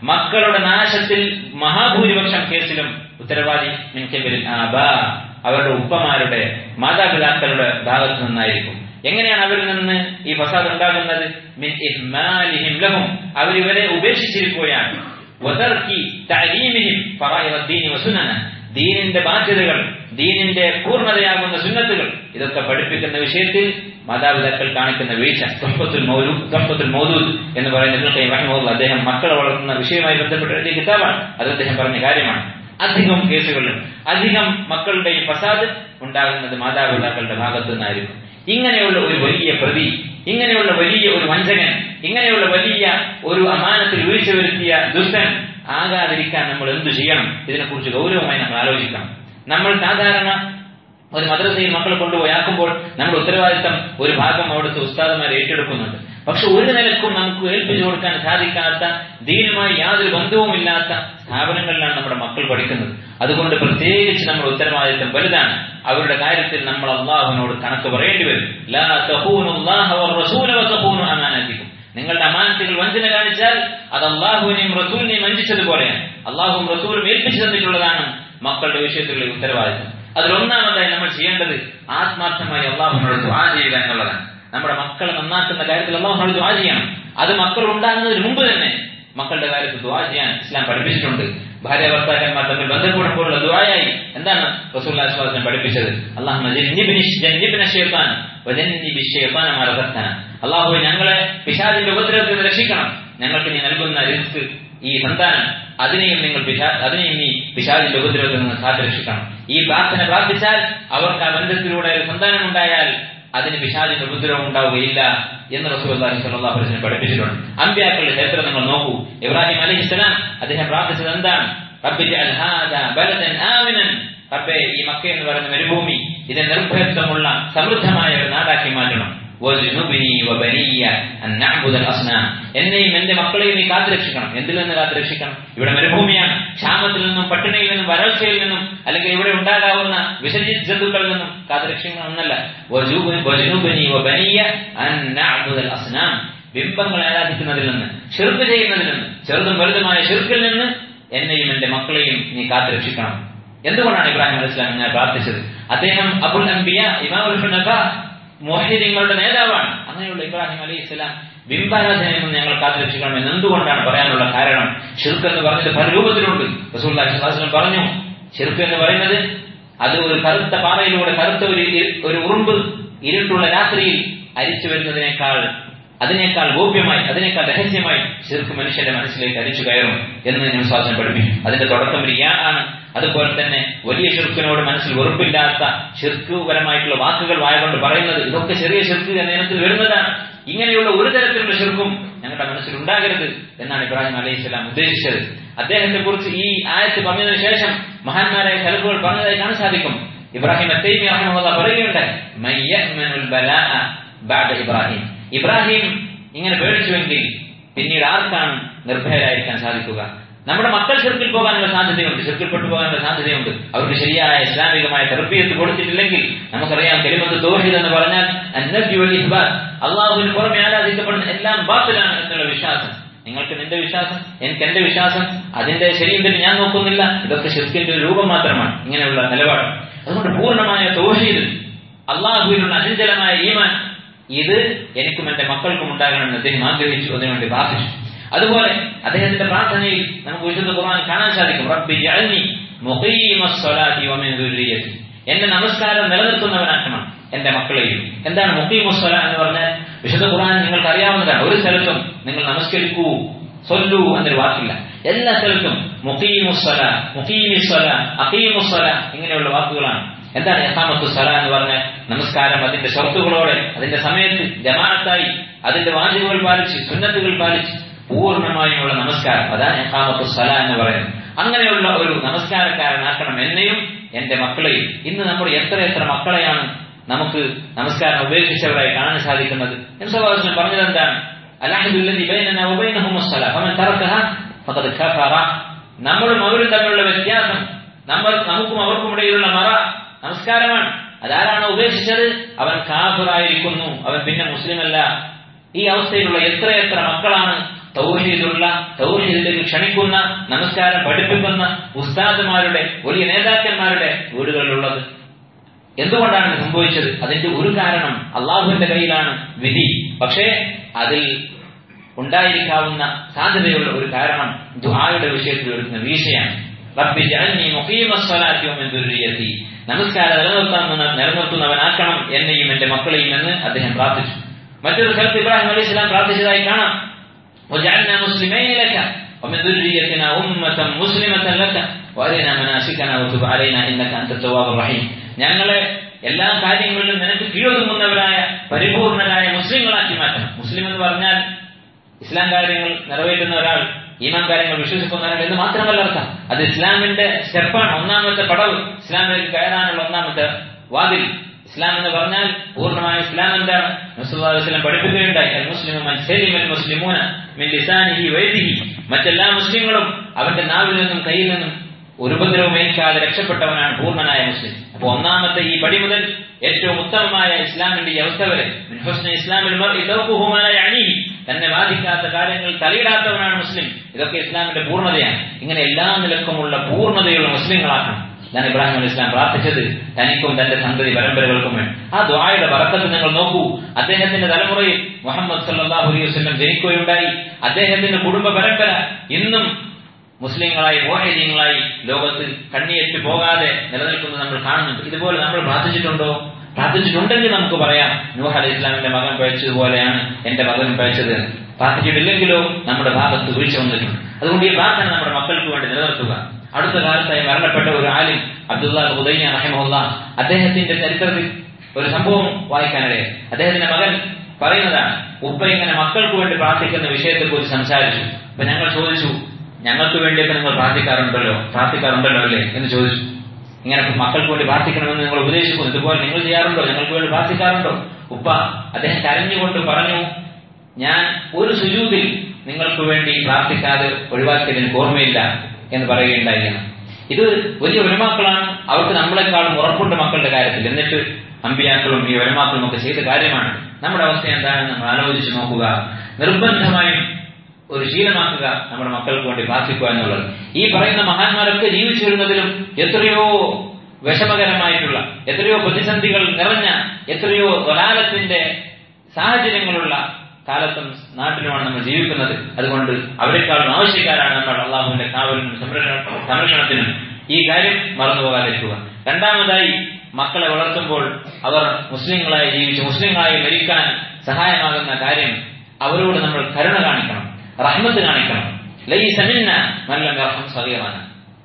മക്കളുടെ നാശത്തിൽ മഹാഭൂരിപക്ഷം കേസിലും ഉത്തരവാദി മിൻകബിൽ ആബാ അവരുടെ ഉപ്പമാരുടെ മാതാപിതാക്കളുടെ ഭാഗത്തു നിന്നായിരിക്കും എങ്ങനെയാണ് അവരിൽ നിന്ന് ഈ ഫസാദ് ഉണ്ടാകുന്നത് മിൻ ഇഹ്മാലിഹിം ലഹും അവരിവരെ ഉപേക്ഷിച്ചിരിക്കുകയാണ് വതർക്കി തഅലീമിഹിം ഫറായിദ ദീനി വസുനന ദീനിന്റെ ബാധ്യതകൾ ദീനിന്റെ പൂർണ്ണതയാകുന്ന സുന്നത്തുകൾ ഇതൊക്കെ പഠിപ്പിക്കുന്ന വിഷയത്തിൽ മാതാപിതാക്കൾ കാണിക്കുന്ന വീഴ്ച തൊഹഫത്തുൽ മൗലൂദ് തൊഹഫത്തുൽ മൗലൂദ് എന്ന് പറയുന്ന ഇബ്നുൽ ഖയ്യിം റഹിമഹുല്ലാഹ് അദ്ദേഹം മക്കളെ വളർത്തുന്ന വിഷയവുമായി ബന്ധപ്പെട്ട് എഴുതിയ കിതാബാണ് അത് അദ്ദേഹം പറഞ്ഞ കാര്യമാണ് അധികം കേസുകളിലും അധികം മക്കളുടെയും ഫസാദ് ഉണ്ടാകുന്നത് മാതാപിതാക്കളുടെ ഭാഗത്തു നിന്നായിരിക്കും ഇങ്ങനെയുള്ള ഒരു വലിയ പ്രതി ഇങ്ങനെയുള്ള വലിയ ഒരു വഞ്ചകൻ ഇങ്ങനെയുള്ള വലിയ ഒരു അമാനത്തിൽ വീഴ്ച വരുത്തിയ ദുഷ്ടൻ ആകാതിരിക്കാൻ നമ്മൾ എന്തു ചെയ്യണം ഇതിനെക്കുറിച്ച് ഗൗരവമായി നമ്മൾ ആലോചിക്കണം നമ്മൾ സാധാരണ ഒരു മദ്രസയിൽ മക്കളെ കൊണ്ടുപോയി ആക്കുമ്പോൾ നമ്മുടെ ഉത്തരവാദിത്തം ഒരു ഭാഗം അവിടുത്തെ ഉസ്താദന്മാർ ഏറ്റെടുക്കുന്നുണ്ട് പക്ഷെ ഒരു നിലക്കും നമുക്ക് ഏൽപ്പിച്ചു കൊടുക്കാൻ സാധിക്കാത്ത ദീനുമായി യാതൊരു ബന്ധവുമില്ലാത്ത സ്ഥാപനങ്ങളിലാണ് നമ്മുടെ മക്കൾ പഠിക്കുന്നത് അതുകൊണ്ട് പ്രത്യേകിച്ച് നമ്മുടെ ഉത്തരവാദിത്തം വലുതാണ് അവരുടെ കാര്യത്തിൽ നമ്മൾ അള്ളാഹുവിനോട് കണക്ക് പറയേണ്ടി വരും ലാ തഖൂനു അല്ലാഹ വറസൂല വതഖൂനു അമാനതിക്കും നിങ്ങളുടെ അമാനത്തുകൾ വഞ്ചന കാണിച്ചാൽ അത് അള്ളാഹുവിനെയും റസൂലിനെയും വഞ്ചിച്ചതുപോലെയാണ് അള്ളാഹുവും റസൂലും ഏൽപ്പിച്ചു തന്നിട്ടുള്ളതാണ് മക്കളുടെ വിഷയത്തിലുള്ള ഉത്തരവാദിത്തം അതിലൊന്നാമതായി നമ്മൾ ചെയ്യേണ്ടത് ആത്മാർത്ഥമായി അള്ളാഹുവിനോട് ദ്വാ ചെയ്യുക എന്നുള്ളതാണ് നമ്മുടെ മക്കളെ നന്നാക്കുന്ന കാര്യത്തിൽ അള്ളാഹുനോട് ദ്വാ ചെയ്യണം അത് മക്കൾ ഉണ്ടാകുന്നതിന് മുമ്പ് തന്നെ മക്കളുടെ കാര്യത്തിൽ ദ്വാ ചെയ്യാൻ ഇസ്ലാം പഠിപ്പിച്ചിട്ടുണ്ട് ഭാര്യ ഭർത്താക്കന്മാർ തമ്മിൽ ബന്ധപ്പെടുമ്പോഴുള്ള ദ്വായായി എന്താണ് റസൂല്ലാസ്വാദം പഠിപ്പിച്ചത് അള്ളാഹു ഞങ്ങളെ പിശാദിന്റെ ഉപദ്രവത്തിൽ നിന്ന് രക്ഷിക്കണം ഞങ്ങൾക്ക് നീ നൽകുന്ന റിസ്ക് ഈ സന്താനം അതിനെയും നിങ്ങൾ പിശാ- അതിനെയും നീ പിശാദിന്റെ ഉപദ്രവത്തിൽ നിന്ന് കാത്തുരക്ഷിക്കണം ഈ പ്രാർത്ഥന പ്രാർത്ഥിച്ചാൽ അവർക്ക് ആ ബന്ധത്തിലൂടെ ഒരു സന്താനം ഉണ്ടായാൽ അതിന് പിശാദിന്റെ ഉപദ്രവം ഉണ്ടാവുകയില്ല എന്ന് റസൂലുള്ളാഹി സ്വല്ലല്ലാഹു അലൈഹി വസല്ലം പഠിപ്പിച്ചിട്ടുണ്ട് അമ്പ്യാക്കളുടെ ചരിത്രം നിങ്ങൾ നോക്കൂ ഇബ്രാഹിം അലൈഹിസ്സലാം അദ്ദേഹം പ്രാർത്ഥിച്ചത് എന്താണ് റബ്ബി ജഅൽ ഹാദാ ബലദൻ ആമിനൻ റബ്ബേ ഈ മക്ക എന്ന് പറയുന്ന മരുഭൂമി ഇത് നിർഭയത്വമുള്ള സമൃദ്ധമായ ഒരു നാടാക്കി മാറ്റണം വജ്നുബ്നി വബനിയ അൻ നഅ്ബുദൽ അസ്നാം എന്നെയും എന്റെ മക്കളെയും നീ കാത്തുരക്ഷിക്കണം എന്തിൽ നിന്ന് കാത്തുരക്ഷിക്കണം ഇവിടെ മരുഭൂമിയാണ് ക്ഷാമത്തിൽ നിന്നും പട്ടിണിയിൽ നിന്നും വരൾച്ചയിൽ നിന്നും അല്ലെങ്കിൽ ഇവിടെ ഉണ്ടാകാവുന്ന വിസർജി ജന്തുക്കളിൽ നിന്നും കാത്തുരക്ഷിക്കണം എന്നല്ല വജൂബ്- വജ്നുബ്നി വബനിയ അൻ നഅ്ബുദൽ അസ്നാം ബിംബങ്ങൾ ആരാധിക്കുന്നതിൽ നിന്ന് ഷിർക്ക് ചെയ്യുന്നതിൽ നിന്ന് ചെറുതും വലുതുമായ ഷിർക്കിൽ നിന്ന് എന്നെയും എന്റെ മക്കളെയും നീ കാത്തുരക്ഷിക്കണം എന്തുകൊണ്ടാണ് ഇബ്രാഹിം അലൈഹി സ്വലാം ഇങ്ങനെ പ്രാർത്ഥിച്ചത് അദ്ദേഹം അബുൽ അംബിയ ഇമാമുൽ ഹുനഫ മോഹിദിങ്ങളുടെ നേതാവാണ് അങ്ങനെയുള്ള ഇബ്രാഹിം അലൈഹി സ്വലാം ബിംബാരാധനയിൽ നിന്ന് ഞങ്ങൾ കാത്തുരക്ഷിക്കണം എന്ന് എന്തുകൊണ്ടാണ് പറയാനുള്ള കാരണം ഷിർക്ക് എന്ന് പറഞ്ഞത് പല രൂപത്തിലുണ്ട് റസൂൽ അലൈഹി പറഞ്ഞു ഷിർക്ക് എന്ന് പറയുന്നത് അത് ഒരു കറുത്ത പാറയിലൂടെ കറുത്ത ഒരു ഇ- ഒരു ഉറുമ്പ് ഇരുട്ടുള്ള രാത്രിയിൽ അരിച്ചു വരുന്നതിനേക്കാൾ അതിനേക്കാൾ ഗോപ്യമായി അതിനേക്കാൾ രഹസ്യമായി ശിർക്ക് മനുഷ്യന്റെ മനസ്സിലേക്ക് അരിച്ചു കയറും എന്ന് ഞാൻ സ്വാസം പഠിപ്പിക്കും അതിന്റെ തുടക്കം റിയ ആണ് അതുപോലെ തന്നെ വലിയ ഷിർക്കിനോട് മനസ്സിൽ വെറുപ്പില്ലാത്ത ഷിർക്കുപരമായിട്ടുള്ള വാക്കുകൾ വായകൊണ്ട് പറയുന്നത് ഇതൊക്കെ ചെറിയ ഷിർക്ക് എന്ന ഇനത്തിൽ വരുന്നതാണ് ഇങ്ങനെയുള്ള ഒരു തരത്തിലുള്ള ഷിർക്കും ഞങ്ങളുടെ മനസ്സിൽ ഉണ്ടാകരുത് എന്നാണ് ഇബ്രാഹിം അലൈഹി സ്വലാം ഉദ്ദേശിച്ചത് അദ്ദേഹത്തെ കുറിച്ച് ഈ ആയത്ത് പറഞ്ഞതിനു ശേഷം മഹാന്മാരായ സലഫുകൾ പറഞ്ഞതായി കാണാൻ സാധിക്കും ഇബ്രാഹിം അത്തൈമി റഹ്മഹുള്ള പറയുകയുണ്ട് മയ്യഅ്മനുൽ ബലാഅ ബഅദ ഇബ്രാഹിം ഇബ്രാഹിം ഇങ്ങനെ പേടിച്ചുവെങ്കിൽ പിന്നീട് ആർക്കാണ് നിർഭയരായിരിക്കാൻ സാധിക്കുക നമ്മുടെ മക്കൾ ചെറുക്കിൽ പോകാനുള്ള സാധ്യതയുണ്ട് ചെറുക്കിൽപ്പെട്ടു പോകാനുള്ള സാധ്യതയുണ്ട് അവർക്ക് ശരിയായ ഇസ്ലാമികമായ തെറപ്പിയത്ത് കൊടുത്തിട്ടില്ലെങ്കിൽ നമുക്കറിയാം കെലിമത്ത് തോഹിദ് എന്ന് പറഞ്ഞാൽ അന്നബ്യു വൽ ഇഹ്ബാർ അള്ളാഹുവിന് പുറമെ ആരാധിക്കപ്പെടുന്ന എല്ലാം ബാത്തിലാണ് എന്നുള്ള വിശ്വാസം നിങ്ങൾക്ക് നിന്റെ വിശ്വാസം എനിക്ക് എന്റെ വിശ്വാസം അതിന്റെ ശരിയും തന്നെ ഞാൻ നോക്കുന്നില്ല ഇതൊക്കെ ഷിർക്കിന്റെ ഒരു രൂപം മാത്രമാണ് ഇങ്ങനെയുള്ള നിലപാട് അതുകൊണ്ട് പൂർണ്ണമായ തോഹീദ് അള്ളാഹുവിനുള്ള അചഞ്ചലമായ ഈമാൻ ഇത് എനിക്കും എന്റെ മക്കൾക്കും ഉണ്ടാകണമെന്ന് അദ്ദേഹം ആഗ്രഹിച്ചു അതിനുവേണ്ടി പ്രാർത്ഥിച്ചു അതുപോലെ അദ്ദേഹത്തിന്റെ പ്രാർത്ഥനയിൽ നമുക്ക് വിശുദ്ധ ഖുർആൻ കാണാൻ സാധിക്കും റബ്ബി ജഅൽനി മുഖീമസ്സലാത്തി വമിൻ ദുർരിയതി എന്നെ നമസ്കാരം നിലനിർത്തുന്നവനാക്കണം എന്റെ മക്കളെയും എന്താണ് മുഖീമുസ്സല എന്ന് പറഞ്ഞാൽ വിശുദ്ധ ഖുർആൻ നിങ്ങൾക്ക് അറിയാവുന്നതാണ് ഒരു സ്ഥലത്തും നിങ്ങൾ നമസ്കരിക്കൂ സൊല്ലു എന്നൊരു വാക്കില്ല എല്ലാ സ്ഥലത്തും മുഖീമുസ്സല മുഖീമിസ്സല അഖീമുസ്സല ഇങ്ങനെയുള്ള വാക്കുകളാണ് എന്താണ് യഥാമത്തു സല എന്ന് പറഞ്ഞാൽ നമസ്കാരം അതിന്റെ ഷർത്തുകളോടെ അതിന്റെ സമയത്ത് ജമാഅത്തായി അതിന്റെ വാജിബുകൾ പാലിച്ച് സുന്നത്തുകൾ പാലിച്ച് പൂർണ്ണമായുമുള്ള നമസ്കാരം അതാണ് യഥാമത്തു സല എന്ന് പറയുന്നത് അങ്ങനെയുള്ള ഒരു നമസ്കാരക്കാരനാക്കണം എന്നെയും എന്റെ മക്കളെയും ഇന്ന് നമ്മുടെ എത്ര എത്ര മക്കളെയാണ് നമുക്ക് നമസ്കാരം ഉപേക്ഷിച്ചവരായി കാണാൻ സാധിക്കുന്നത് എന്ന് പറഞ്ഞത് എന്താണ് അലഹദുല്ലി ബൈനനാ വബൈനഹും അസ്സലാ ഫമൻ തറക്കഹ ഫഖദ് കഫറ നമ്മളും അവരും തമ്മിലുള്ള വ്യത്യാസം നമ്മൾ നമുക്കും അവർക്കും ഇടയിലുള്ള മറ നമസ്കാരമാണ് അതാരാണ് ഉപേക്ഷിച്ചത് അവൻ കാഫിറായിരിക്കുന്നു അവൻ പിന്നെ മുസ്ലിമല്ല ഈ അവസ്ഥയിലുള്ള എത്രയെത്ര മക്കളാണ് തൗഹീദുള്ള തൗഹീദിലേക്ക് ക്ഷണിക്കുന്ന നമസ്കാരം പഠിപ്പിക്കുന്ന ഉസ്താദുമാരുടെ വലിയ നേതാക്കന്മാരുടെ വീടുകളിലുള്ളത് എന്തുകൊണ്ടാണ് ഇത് സംഭവിച്ചത് അതിന്റെ ഒരു കാരണം അള്ളാഹുവിന്റെ കയ്യിലാണ് വിധി പക്ഷേ അതിൽ ഉണ്ടായിരിക്കാവുന്ന സാധ്യതയുള്ള ഒരു കാരണം ദുആയുടെ വിഷയത്തിൽ എടുക്കുന്ന വീഴ്ചയാണ് റബ്ബി ജഅൽനി മുഖീമസ്സലാത്തി വമിൻ ദുർരിയതി നമസ്കാരം നിലനിർത്താൻ നിലനിർത്തുന്നവനാക്കണം എന്നെയും എന്റെ മക്കളെയും എന്ന് അദ്ദേഹം പ്രാർത്ഥിച്ചു മറ്റൊരു സ്ഥലത്ത് ഇബ്രാഹിം അലൈഹി സ്വലാം പ്രാർത്ഥിച്ചതായി കാണാം وجعلنا مسلمين لك ومن ذريتنا أمة مسلمة لك وأرنا مناسكنا وتب علينا إنك أنت التواب الرحيم ഞങ്ങളെ എല്ലാ കാര്യങ്ങളിലും നിനക്ക് കീഴൊതുങ്ങുന്നവരായ പരിപൂർണരായ മുസ്ലിങ്ങളാക്കി മാറ്റണം മുസ്ലിം എന്ന് പറഞ്ഞാൽ ഇസ്ലാം കാര്യങ്ങൾ നിറവേറ്റുന്ന ഒരാൾ ഈമാൻ കാര്യങ്ങൾ വിശ്വസിക്കുന്ന ഒരാൾ എന്ന് മാത്രമല്ല അർത്ഥം അത് ഇസ്ലാമിന്റെ സ്റ്റെപ്പാണ് ഒന്നാമത്തെ പടവ് ഇസ്ലാമിലേക്ക് കയറാനുള്ള ഒന്നാമത്തെ വാതിൽ ഇസ്ലാം എന്ന് പറഞ്ഞാൽ പൂർണ്ണമായ ഇസ്ലാം എന്താണ് മുസ്ലിം പഠിപ്പിക്കുകയുണ്ടായി അൽ മുസ്ലിം മുസ്ലിമൂന മിൻ ലിസാനിഹി വൈദിഹി മറ്റെല്ലാ മുസ്ലിങ്ങളും അവന്റെ നാവിൽ നിന്നും കയ്യിൽ നിന്നും ഒരു ഉപദ്രവം ഏൽക്കാതെ രക്ഷപ്പെട്ടവനാണ് പൂർണ്ണനായ മുസ്ലിം അപ്പൊ ഒന്നാമത്തെ ഈ പടി മുതൽ ഏറ്റവും ഉത്തമമായ ഇസ്ലാമിന്റെ ഈ അവസ്ഥ വരെ മിൻ ഹുസ്നി ഇസ്ലാമിൽ മർഇ തർക്കുഹു മാ ലാ യഅനീഹി തന്നെ ബാധിക്കാത്ത കാര്യങ്ങൾ തലയിടാത്തവനാണ് മുസ്ലിം ഇതൊക്കെ ഇസ്ലാമിന്റെ പൂർണ്ണതയാണ് ഇങ്ങനെ എല്ലാ നിലക്കുമുള്ള പൂർണ്ണതയുള്ള മുസ്ലിങ്ങളാക്കണം ഞാൻ ഇബ്രാഹിം അലി ഇസ്ലാം പ്രാർത്ഥിച്ചത് തനിക്കും തന്റെ സന്തതി പരമ്പരകൾക്കും വേണ്ടി ആ ദ്വായുടെ വറക്കത്ത് നിങ്ങൾ നോക്കൂ അദ്ദേഹത്തിന്റെ തലമുറയിൽ മുഹമ്മദ് സല്ലാഹു അലൈഹി വസ്ലം ജനിക്കുകയുണ്ടായി അദ്ദേഹത്തിന്റെ കുടുംബ പരമ്പര ഇന്നും മുസ്ലിങ്ങളായി മോഹരീങ്ങളായി ലോകത്ത് കണ്ണിയേറ്റ് പോകാതെ നിലനിൽക്കുന്നത് നമ്മൾ കാണുന്നുണ്ട് ഇതുപോലെ നമ്മൾ പ്രാർത്ഥിച്ചിട്ടുണ്ടോ പ്രാർത്ഥിച്ചിട്ടുണ്ടെങ്കിൽ നമുക്ക് പറയാം നൂഹ് അലൈഹി ഇസ്ലാമിന്റെ മകൻ പഴിച്ചതുപോലെയാണ് എന്റെ മകനും പഴിച്ചത് പ്രാർത്ഥിച്ചിട്ടില്ലെങ്കിലോ നമ്മുടെ ഭാഗത്ത് വീഴ്ച വന്നിട്ടുണ്ട് അതുകൊണ്ട് ഈ പ്രാർത്ഥന നമ്മുടെ മക്കൾക്ക് വേണ്ടി നിലനിർത്തുക അടുത്ത കാലത്തായി മരണപ്പെട്ട ഒരു ആലിം അബ്ദുള്ള ഉദയ്യ റഹിമുള്ള അദ്ദേഹത്തിന്റെ ചരിത്രത്തിൽ ഒരു സംഭവം വായിക്കാനിടയെ അദ്ദേഹത്തിന്റെ മകൻ പറയുന്നതാണ് ഉപ്പ ഇങ്ങനെ മക്കൾക്ക് വേണ്ടി പ്രാർത്ഥിക്കുന്ന വിഷയത്തെ കുറിച്ച് സംസാരിച്ചു അപ്പൊ ഞങ്ങൾ ചോദിച്ചു ഞങ്ങൾക്ക് വേണ്ടിയൊക്കെ നിങ്ങൾ പ്രാർത്ഥിക്കാറുണ്ടല്ലോ പ്രാർത്ഥിക്കാറുണ്ടല്ലോ അല്ലേ എന്ന് ചോദിച്ചു ഇങ്ങനെ മക്കൾക്ക് വേണ്ടി പ്രാർത്ഥിക്കണമെന്ന് നിങ്ങൾ ഉപദേശിക്കുന്നു ഇതുപോലെ നിങ്ങൾ ചെയ്യാറുണ്ടോ ഞങ്ങൾക്ക് വേണ്ടി പ്രാർത്ഥിക്കാറുണ്ടോ ഉപ്പ അദ്ദേഹം കരഞ്ഞുകൊണ്ട് പറഞ്ഞു ഞാൻ ഒരു സുജൂതിൽ നിങ്ങൾക്ക് വേണ്ടി പ്രാർത്ഥിക്കാതെ ഒഴിവാക്കിയത് എനിക്ക് ഓർമ്മയില്ല എന്ന് പറയുകയുണ്ടായിരുന്നു ഇത് വലിയ ഒരുമാക്കളാണ് അവർക്ക് നമ്മളെക്കാളും ഉറപ്പുണ്ട് മക്കളുടെ കാര്യത്തിൽ എന്നിട്ട് അമ്പിയാക്കളും ഈ ഒരമാക്കളും ഒക്കെ ചെയ്ത കാര്യമാണ് നമ്മുടെ അവസ്ഥ എന്താണെന്ന് നമ്മൾ ആലോചിച്ച് നോക്കുക നിർബന്ധമായും ഒരു ശീലമാക്കുക നമ്മുടെ മക്കൾക്ക് വേണ്ടി പ്രാർത്ഥിക്കുക എന്നുള്ളത് ഈ പറയുന്ന മഹാന്മാരൊക്കെ ജീവിച്ചിരുന്നതിലും എത്രയോ വിഷമകരമായിട്ടുള്ള എത്രയോ പ്രതിസന്ധികൾ നിറഞ്ഞ എത്രയോ വലാലത്തിന്റെ സാഹചര്യങ്ങളുള്ള കാലത്തും നാട്ടിലുമാണ് നമ്മൾ ജീവിക്കുന്നത് അതുകൊണ്ട് അവരെക്കാളും ആവശ്യക്കാരാണ് നമ്മൾ അള്ളാഹുവിന്റെ കാവലിനും സംരക്ഷണത്തിനും ഈ കാര്യം മറന്നുപോകാതിരിക്കുക രണ്ടാമതായി മക്കളെ വളർത്തുമ്പോൾ അവർ മുസ്ലിങ്ങളായി ജീവിച്ച് മുസ്ലിങ്ങളായി മരിക്കാൻ സഹായമാകുന്ന കാര്യം അവരോട് നമ്മൾ കരുണ കാണിക്കണം റഹ്മത്ത് കാണിക്കണം ലൈസ മിന്ന മല്ലം യർഹം സഗീറാന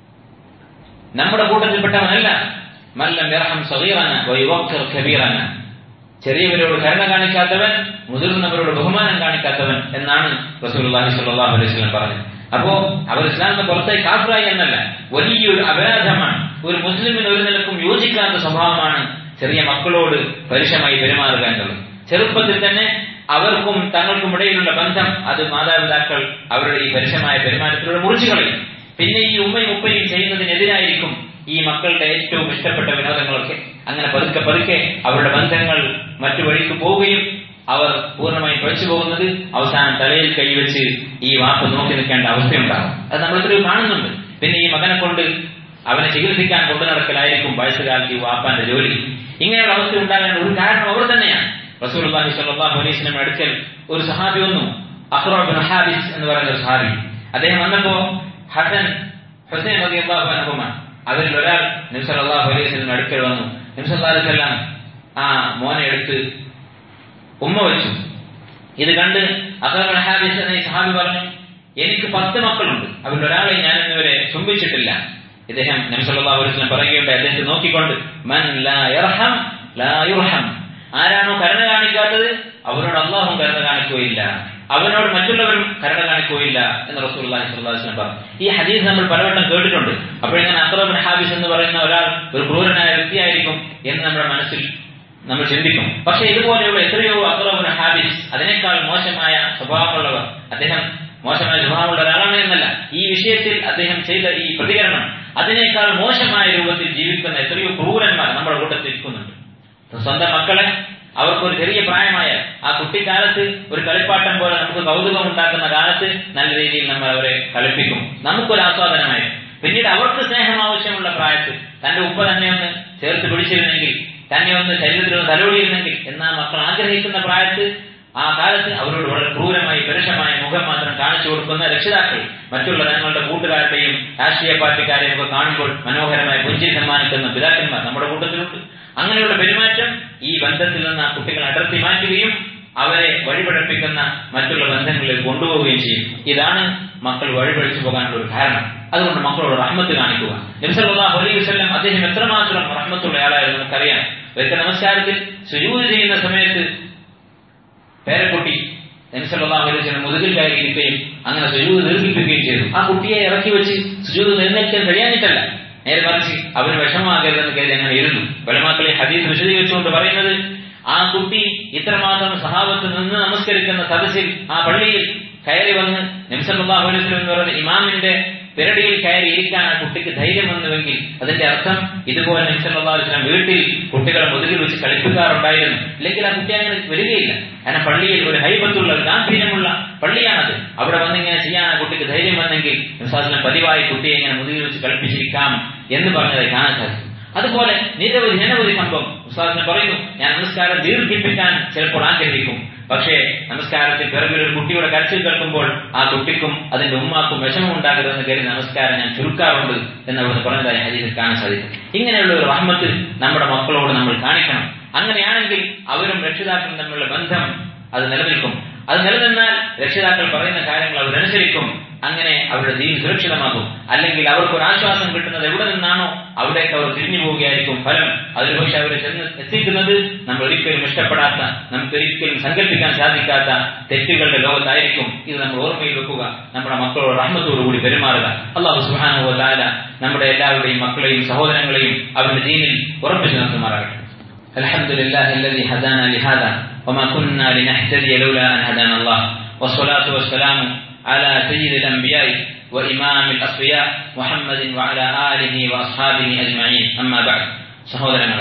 നമ്മുടെ കൂട്ടത്തിൽപ്പെട്ടവനല്ല മല്ലം യർഹം സഗീറാന വയുവക്കർ കബീറാന ചെറിയവരോട് കരുണ കാണിക്കാത്തവൻ മുതിർന്നവരോട് ബഹുമാനം കാണിക്കാത്തവൻ എന്നാണ് റസൂലുള്ളാഹി സ്വല്ലല്ലാഹു അലൈഹി വസല്ലം പറഞ്ഞത് അപ്പോ അവർ ഇസ്ലാമിന് പുറത്തേക്ക് കാഫറായി എന്നല്ല വലിയൊരു അപരാധമാണ് ഒരു മുസ്ലിമിന് ഒരു നിലക്കും യോജിക്കാത്ത സ്വഭാവമാണ് ചെറിയ മക്കളോട് പരുഷമായി പെരുമാറുക എന്നുള്ളത് ചെറുപ്പത്തിൽ തന്നെ അവർക്കും തങ്ങൾക്കും ഇടയിലുള്ള ബന്ധം അത് മാതാപിതാക്കൾ അവരുടെ ഈ പരുഷമായ പെരുമാറ്റത്തിലൂടെ മുറിച്ചു കളയും പിന്നെ ഈ ഉമ്മയും ഉപ്പയും ചെയ്യുന്നതിനെതിരായിരിക്കും ഈ മക്കളുടെ ഏറ്റവും ഇഷ്ടപ്പെട്ട വിനോദങ്ങളൊക്കെ അങ്ങനെ പതുക്കെ പതുക്കെ അവരുടെ ബന്ധങ്ങൾ മറ്റു വഴിക്ക് പോവുകയും അവർ പൂർണ്ണമായും പഠിച്ചു പോകുന്നത് അവസാനം തലയിൽ കൈവച്ച് ഈ വാപ്പ് നോക്കി നിൽക്കേണ്ട അവസ്ഥയുണ്ടാകും അത് നമ്മൾ ഇത്രയും കാണുന്നുണ്ട് പിന്നെ ഈ മകനെ കൊണ്ട് അവനെ ചികിത്സിക്കാൻ കൊണ്ടു നടക്കലായിരിക്കും വയസ്സുകാലത്ത് ഈ വാപ്പാന്റെ ജോലി ഇങ്ങനെയുള്ള അവസ്ഥ ഉണ്ടാകാൻ ഒരു കാരണം അവർ തന്നെയാണ് റസൂലുള്ളാഹി സ്വല്ലല്ലാഹു അലൈഹി വസല്ലം അടുക്കൽ ഒരു സഹാബി വന്നു അഖ്റബ് ഹാബിസ് എന്ന് പറയുന്ന ഒരു സഹാബി അദ്ദേഹം വന്നപ്പോ ഹസൻ ഹുസൈൻ റളിയല്ലാഹു അൻഹുമ അവരിൽ ഒരാൾ നബി സല്ലല്ലാഹു അലൈഹി വസല്ലം അടുക്കൽ വന്നു നബി സല്ലല്ലാഹു അലൈഹി വസല്ലം ആ മോനെ എടുത്ത് ഉമ്മ വെച്ചു ഇത് കണ്ട് അഖ്റബ് ഹാബിസ് എന്ന ഈ സഹാബി പറഞ്ഞു എനിക്ക് പത്ത് മക്കളുണ്ട് അവരിൽ ഒരാളെ ഞാൻ ഇന്നുവരെ ചുംബിച്ചിട്ടില്ല ഇദ്ദേഹം നബി സല്ലല്ലാഹു അലൈഹി വസല്ലം പറയുകയുണ്ട് അദ്ദേഹത്തെ നോക്കിക്കൊണ്ട് മൻ ലാ യർഹം ലാ യുർഹം ആരാണോ കരുണ കാണിക്കാത്തത് അവരോട് അള്ളാഹും കരുണ കാണിക്കുകയില്ല അവനോട് മറ്റുള്ളവരും കരുണ കാണിക്കുകയില്ല എന്ന് റസൂലുള്ളാഹി സ്വല്ലല്ലാഹു അലൈഹി വസല്ലം പറഞ്ഞു ഈ ഹദീസ് നമ്മൾ പലവട്ടം കേട്ടിട്ടുണ്ട് അപ്പോഴിങ്ങനെ അക്രബിൻ ഹാബിസ് എന്ന് പറയുന്ന ഒരാൾ ഒരു ക്രൂരനായ വ്യക്തിയായിരിക്കും എന്ന് നമ്മുടെ മനസ്സിൽ നമ്മൾ ചിന്തിക്കും പക്ഷെ ഇതുപോലെയുള്ള എത്രയോ അക്രബിൻ ഹാബിസ് അതിനേക്കാൾ മോശമായ സ്വഭാവമുള്ളവർ അദ്ദേഹം മോശമായ സ്വഭാവമുള്ള ഒരാളാണ് എന്നല്ല ഈ വിഷയത്തിൽ അദ്ദേഹം ചെയ്ത ഈ പ്രതികരണം അതിനേക്കാൾ മോശമായ രൂപത്തിൽ ജീവിക്കുന്ന എത്രയോ ക്രൂരന്മാർ നമ്മുടെ കൂട്ടത്തിൽ ഇരിക്കുന്നുണ്ട് സ്വന്തം മക്കളെ അവർക്ക് ഒരു ചെറിയ പ്രായമായാൽ ആ കുട്ടിക്കാലത്ത് ഒരു കളിപ്പാട്ടം പോലെ നമുക്ക് കൗതുകം ഉണ്ടാക്കുന്ന കാലത്ത് നല്ല രീതിയിൽ നമ്മൾ അവരെ കളിപ്പിക്കും നമുക്കൊരു ആസ്വാദനമായി പിന്നീട് അവർക്ക് സ്നേഹം ആവശ്യമുള്ള പ്രായത്തിൽ തന്റെ ഉപ്പ തന്നെ ഒന്ന് ചേർത്ത് പിടിച്ചിരുന്നെങ്കിൽ തന്നെ ഒന്ന് ശരീരത്തിൽ ഒന്ന് തലോടിയിരുന്നെങ്കിൽ എന്നാ മക്കൾ ആഗ്രഹിക്കുന്ന പ്രായത്ത് ആ കാലത്ത് അവരോട് വളരെ ക്രൂരമായി പരുഷമായ മുഖം മാത്രം കാണിച്ചു കൊടുക്കുന്ന രക്ഷിതാക്കൾ മറ്റുള്ള തങ്ങളുടെ കൂട്ടുകാരുടെയും രാഷ്ട്രീയ പാർട്ടിക്കാരെയും ഒക്കെ കാണുമ്പോൾ മനോഹരമായ പുഞ്ചിരി സമ്മാനിക്കുന്ന പിതാക്കന്മാർ നമ്മുടെ കൂട്ടത്തിലുണ്ട് അങ്ങനെയുള്ള പെരുമാറ്റം ഈ ബന്ധത്തിൽ നിന്ന് ആ കുട്ടികളെ അടർത്തി മാറ്റുകയും അവരെ വഴിപഴപ്പിക്കുന്ന മറ്റുള്ള ബന്ധങ്ങളിൽ കൊണ്ടുപോവുകയും ചെയ്യും ഇതാണ് മക്കൾ വഴിപഴിച്ചു പോകാനുള്ള ഒരു കാരണം അതുകൊണ്ട് മക്കളോട് റഹ്മത്ത് കാണിക്കുക നബ്സല്ലാഹു അലൈഹി വസല്ലം അദ്ദേഹം എത്രമാത്രം റഹ്മത്തുള്ള ആളായിരുന്നു നമുക്കറിയാം ഒരിക്കൽ നമസ്കാരത്തിൽ സുജൂത് ചെയ്യുന്ന സമയത്ത് പേരക്കുട്ടി നബിസല്ലാഹു അലൈഹി വസല്ലം മുതുകിൽ കയറിയിരിക്കുകയും അങ്ങനെ സുജൂത് ദീർഘിപ്പിക്കുകയും ചെയ്തു ആ കുട്ടിയെ ഇറക്കി വെച്ച് സുജൂത് നിലനിൽക്കാൻ കഴിയാനിട്ടല്ല നേരെ മറിച്ച് അവന് വിഷമമാകരുതെന്ന് കരുതി അങ്ങനെ ഇരുന്നു പലമാക്കളെ ഹദീസ് വിശദീകരിച്ചുകൊണ്ട് പറയുന്നത് ആ കുട്ടി ഇത്രമാത്രം സഹാബത്ത് നിന്ന് നമസ്കരിക്കുന്ന സദസ്സിൽ ആ പള്ളിയിൽ കയറി വന്ന് നബ്സല്ലാഹു അലൈഹി വസല്ലം എന്ന് പറയുന്ന ഇമാമിന്റെ പിരടിയിൽ കയറി ഇരിക്കാൻ ആ കുട്ടിക്ക് ധൈര്യം വന്നുവെങ്കിൽ അതിന്റെ അർത്ഥം ഇതുപോലെ നബ്സല്ലാഹു അലൈഹി വസല്ലം വീട്ടിൽ കുട്ടികളെ മുതുകിൽ വെച്ച് കളിപ്പിക്കാറുണ്ടായിരുന്നു അല്ലെങ്കിൽ ആ കുട്ടി അങ്ങനെ വരികയില്ല കാരണം പള്ളിയിൽ ഒരു ഹൈബത്തുള്ള ഒരു ഗാംഭീര്യമുള്ള പള്ളിയാണത് അവിടെ വന്നിങ്ങനെ ചെയ്യാൻ ആ കുട്ടിക്ക് ധൈര്യം വന്നെങ്കിൽ നബ്സാസ്ലം പതിവായി കുട്ടിയെ ഇങ്ങനെ മുതുകിൽ വെച്ച് കളിപ്പിച്ചിരിക്കാം എന്ന് പറഞ്ഞതായി കാണാൻ സാധിക്കും അതുപോലെ നിരവധി അനവധി സംഭവം ഉസ്താദിനെ പറയുന്നു ഞാൻ നമസ്കാരം ദീർഘിപ്പിക്കാൻ ചിലപ്പോൾ ആഗ്രഹിക്കും പക്ഷേ നമസ്കാരത്തിൽ പിറകിൽ ഒരു കുട്ടിയുടെ കരച്ചിൽ കേൾക്കുമ്പോൾ ആ കുട്ടിക്കും അതിന്റെ ഉമ്മാക്കും വിഷമം ഉണ്ടാകരുതെന്ന് കരുതി നമസ്കാരം ഞാൻ ചുരുക്കാറുണ്ട് എന്ന് അവിടുന്ന് പറഞ്ഞതായി ഹരീതിൽ കാണാൻ സാധിക്കും ഇങ്ങനെയുള്ള ഒരു റഹ്മത്ത് നമ്മുടെ മക്കളോട് നമ്മൾ കാണിക്കണം അങ്ങനെയാണെങ്കിൽ അവരും രക്ഷിതാക്കളും തമ്മിലുള്ള ബന്ധം അത് നിലനിൽക്കും അത് നിലനിന്നാൽ രക്ഷിതാക്കൾ പറയുന്ന കാര്യങ്ങൾ അവരനുസരിക്കും അങ്ങനെ അവരുടെ ദീൻ സുരക്ഷിതമാകും അല്ലെങ്കിൽ അവർക്ക് ഒരു ആശ്വാസം കിട്ടുന്നത് എവിടെ നിന്നാണോ അവിടേക്ക് അവർ തിരിഞ്ഞു പോവുകയായിരിക്കും ഫലം അതിൽ പക്ഷെ അവർ ചെന്ന് എത്തിക്കുന്നത് നമ്മൾ ഒരിക്കലും ഇഷ്ടപ്പെടാത്ത നമുക്ക് ഒരിക്കലും സങ്കല്പിക്കാൻ സാധിക്കാത്ത തെറ്റുകളുടെ ലോകത്തായിരിക്കും ഇത് നമ്മൾ ഓർമ്മയിൽ വെക്കുക നമ്മുടെ മക്കളോട് റഹ്മത്തോടുകൂടി പെരുമാറുക അള്ളാഹു സുഹാനുവ താല നമ്മുടെ എല്ലാവരുടെയും മക്കളെയും സഹോദരങ്ങളെയും അവരുടെ ദീനിൽ ഉറപ്പിച്ചു നിർത്തുമാറാകട്ടെ الحمد لله الذي هدانا لهذا وما كنا لنهتدي لولا أن هدانا الله والصلاة والسلام على سيد الأنبياء وإمام الأصفياء محمد وعلى آله وأصحابه أجمعين أما بعد സഹോദരങ്ങളെ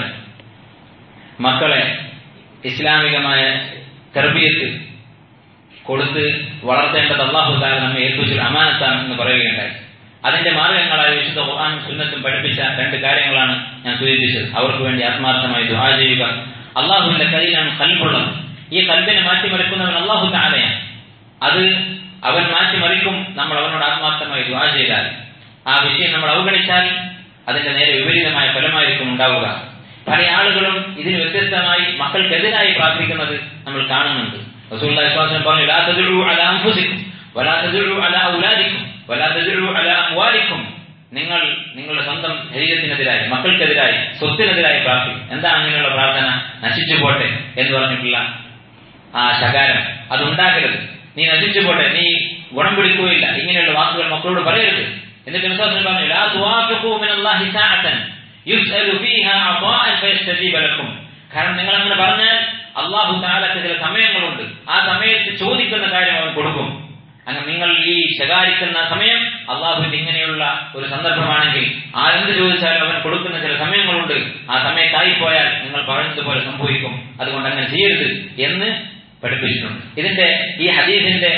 മക്കളെ ഇസ്ലാമികമായ തെർബിയത്ത് കൊടുത്ത് വളർത്തേണ്ടത് അള്ളാഹു താല നമ്മെ ഏൽപ്പിച്ചൊരു അമാനത്താണ് എന്ന് പറയുകയുണ്ടായി അതിന്റെ മാർഗങ്ങളായ വിശുദ്ധ ഖുർആൻ സുന്നത്തും പഠിപ്പിച്ച രണ്ട് കാര്യങ്ങളാണ് ഞാൻ സൂചിപ്പിച്ചത് അവർക്ക് വേണ്ടി ആത്മാർത്ഥമായി ദുആ ചെയ്യുക അള്ളാഹുവിന്റെ കയ്യിലാണ് കൽബുള്ളത് ഈ കൽബിനെ മാറ്റിമറിക്കുന്നവൻ അള്ളാഹു താലയാണ് അത് അവൻ മാറ്റിമറിക്കും നമ്മൾ അവനോട് ആത്മാർത്ഥമായി ദുആ ചെയ്താൽ ആ വിഷയം നമ്മൾ അവഗണിച്ചാൽ അതിന്റെ നേരെ വിപരീതമായ ഫലമായിരിക്കും ഉണ്ടാവുക പല ആളുകളും ഇതിന് വ്യത്യസ്തമായി മക്കൾക്കെതിരായി പ്രാർത്ഥിക്കുന്നത് നമ്മൾ കാണുന്നുണ്ട് റസൂലുള്ളാഹി സ്വല്ലല്ലാഹു അലൈഹി വസല്ലം പറഞ്ഞു ലാ തദ്ഉ അലാ അൻഫുസിക്കും വലാ തദ്ഉ അലാ ഔലാദിക്കും വലാ തദ്ഉ അലാ അംവാലിക്കും നിങ്ങൾ നിങ്ങളുടെ സ്വന്തം ശരീരത്തിനെതിരായി മക്കൾക്കെതിരായി സ്വത്തിനെതിരായി പ്രാർത്ഥിക്കും എന്താണ് അങ്ങനെയുള്ള പ്രാർത്ഥന നശിച്ചു പോട്ടെ എന്ന് പറഞ്ഞിട്ടുള്ള ആ ശകാരം അതുണ്ടാകരുത് നീ നശിച്ചു പോട്ടെ നീ ഗുണം പിടിക്കുകയില്ല ഇങ്ങനെയുള്ള വാക്കുകൾ മക്കളോട് പറയരുത് എന്നിട്ട് വിശ്വാസം പറഞ്ഞു ലാ തുവാഫിഖു മിനല്ലാഹി സഅതൻ യുസ്അലു ഫീഹാ അതാഅൻ ഫയസ്തജീബ ലക്കും കാരണം നിങ്ങൾ അങ്ങനെ പറഞ്ഞാൽ അള്ളാഹു താലക്ക് ചില സമയങ്ങളുണ്ട് ആ സമയത്ത് ചോദിക്കുന്ന കാര്യം അവൻ കൊടുക്കും അങ്ങനെ നിങ്ങൾ ഈ ശകാരിക്കുന്ന സമയം അള്ളാഹുവിന്റെ ഇങ്ങനെയുള്ള ഒരു സന്ദർഭമാണെങ്കിൽ ആരെന്ത് ചോദിച്ചാലും അവൻ കൊടുക്കുന്ന ചില സമയങ്ങളുണ്ട് ആ സമയത്തായി പോയാൽ നിങ്ങൾ പറഞ്ഞതുപോലെ സംഭവിക്കും അതുകൊണ്ട് അങ്ങനെ ചെയ്യരുത് എന്ന് പഠിപ്പിച്ചിട്ടുണ്ട് ഇതിന്റെ ഈ ഹദീസിന്റെ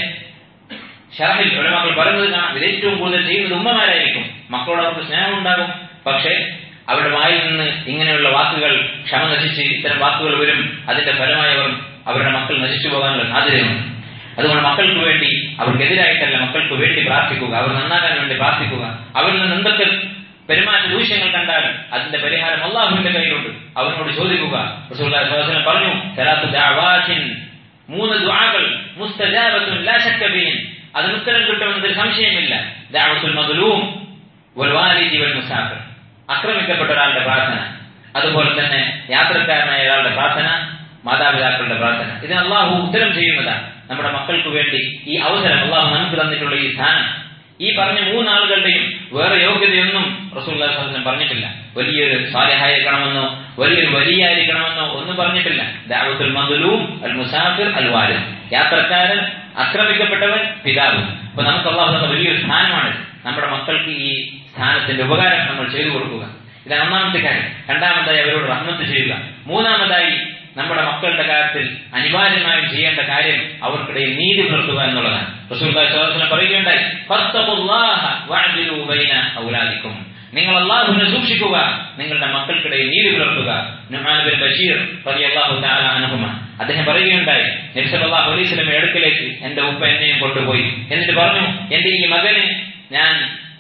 ഷറഹിൽ ഉലമാക്കൾ പറയുന്നത് കാണാം ഇത് ഏറ്റവും കൂടുതൽ ചെയ്യുന്നത് ഉമ്മമാരായിരിക്കും മക്കളോട് അവർക്ക് സ്നേഹം ഉണ്ടാകും പക്ഷേ അവരുടെ വായിൽ നിന്ന് ഇങ്ങനെയുള്ള വാക്കുകൾ ക്ഷമ നശിച്ച് ഇത്തരം വാക്കുകൾ വരും അതിന്റെ ഫലമായി അവർ അവരുടെ മക്കൾ നശിച്ചു പോകാനുള്ള സാധ്യതയുണ്ട് അതുകൊണ്ട് മക്കൾക്ക് വേണ്ടി അവർക്കെതിരായിട്ടല്ല മക്കൾക്ക് വേണ്ടി പ്രാർത്ഥിക്കുക അവർ നന്നാകാൻ വേണ്ടി പ്രാർത്ഥിക്കുക അവരിൽ നിന്ന് എന്തൊക്കെ പെരുമാറ്റ ദൂഷ്യങ്ങൾ കണ്ടാലും അതിന്റെ പരിഹാരം അള്ളാഹുവിന്റെ കയ്യിലുണ്ട് അവനോട് ചോദിക്കുക റസൂലുള്ളാഹി സ്വല്ലല്ലാഹു അലൈഹി വസല്ലം പറഞ്ഞു സലാത്തു ദഅവാത്തിൻ മൂന്ന് ദുആകൾ മുസ്തജാബത്തുൻ ലാ ശക്ക ബിഹിൻ അതിന് ഉത്തരം കിട്ടുമെന്നതിൽ സംശയമില്ല ദഅവത്തുൽ മദ്ലൂം വൽ വാലിദി വൽ മുസാഫിർ ആക്രമിക്കപ്പെട്ട ഒരാളുടെ പ്രാർത്ഥന അതുപോലെ തന്നെ യാത്രക്കാരനായ ഒരാളുടെ പ്രാർത്ഥന മാതാപിതാക്കളുടെ പ്രാർത്ഥന ഇതിന് അള്ളാഹു ഉത്തരം ചെയ്യുന്നതാണ് നമ്മുടെ മക്കൾക്ക് വേണ്ടി ഈ അവസരം അള്ളാഹു നമുക്ക് തന്നിട്ടുള്ള ഈ സ്ഥാനം ഈ പറഞ്ഞ മൂന്നാളുകളുടെയും വേറെ യോഗ്യതയൊന്നും റസൂൽ പറഞ്ഞിട്ടില്ല വലിയൊരു സാലിഹായിരിക്കണമെന്നോ വലിയൊരു വലിയായിരിക്കണമെന്നോ ഒന്നും പറഞ്ഞിട്ടില്ല ദാവത്തുൽ മദ്ലൂം അൽ മുസാഫിർ അൽ വാലിദ് യാത്രക്കാരൻ ആക്രമിക്കപ്പെട്ടവൻ പിതാവ് അപ്പൊ നമുക്ക് അള്ളാഹു തന്ന വലിയൊരു സ്ഥാനമാണ് നമ്മുടെ മക്കൾക്ക് ഈ സ്ഥാനത്തിന്റെ ഉപകാരം നമ്മൾ ചെയ്തു കൊടുക്കുക ഇതാണ് ഒന്നാമത്തെ കാര്യം രണ്ടാമതായി അവരോട് റഹ്മത്ത് ചെയ്യുക മൂന്നാമതായി നമ്മുടെ മക്കളുടെ കാര്യത്തിൽ അനിവാര്യമായും ചെയ്യേണ്ട കാര്യം അവർക്കിടയിൽ നീതി പുലർത്തുക എന്നുള്ളതാണ് റസൂൽ പറയുകയുണ്ടായി ഫത്തഖുല്ലാഹ വഅദിലു ബൈന ഔലാദിക്കും നിങ്ങൾ അള്ളാഹുവിനെ സൂക്ഷിക്കുക നിങ്ങളുടെ മക്കൾക്കിടയിൽ നീതി പുലർത്തുക നുമാൻ ബിൻ ബഷീർ റളിയല്ലാഹു തആല അൻഹുമ അദ്ദേഹം പറയുകയുണ്ടായി നബി സല്ലല്ലാഹു അലൈഹി വസല്ലം അടുക്കലേക്ക് എന്റെ ഉപ്പ എന്നെയും കൊണ്ടുപോയി എന്നിട്ട് പറഞ്ഞു എന്റെ ഈ മകന് ഞാൻ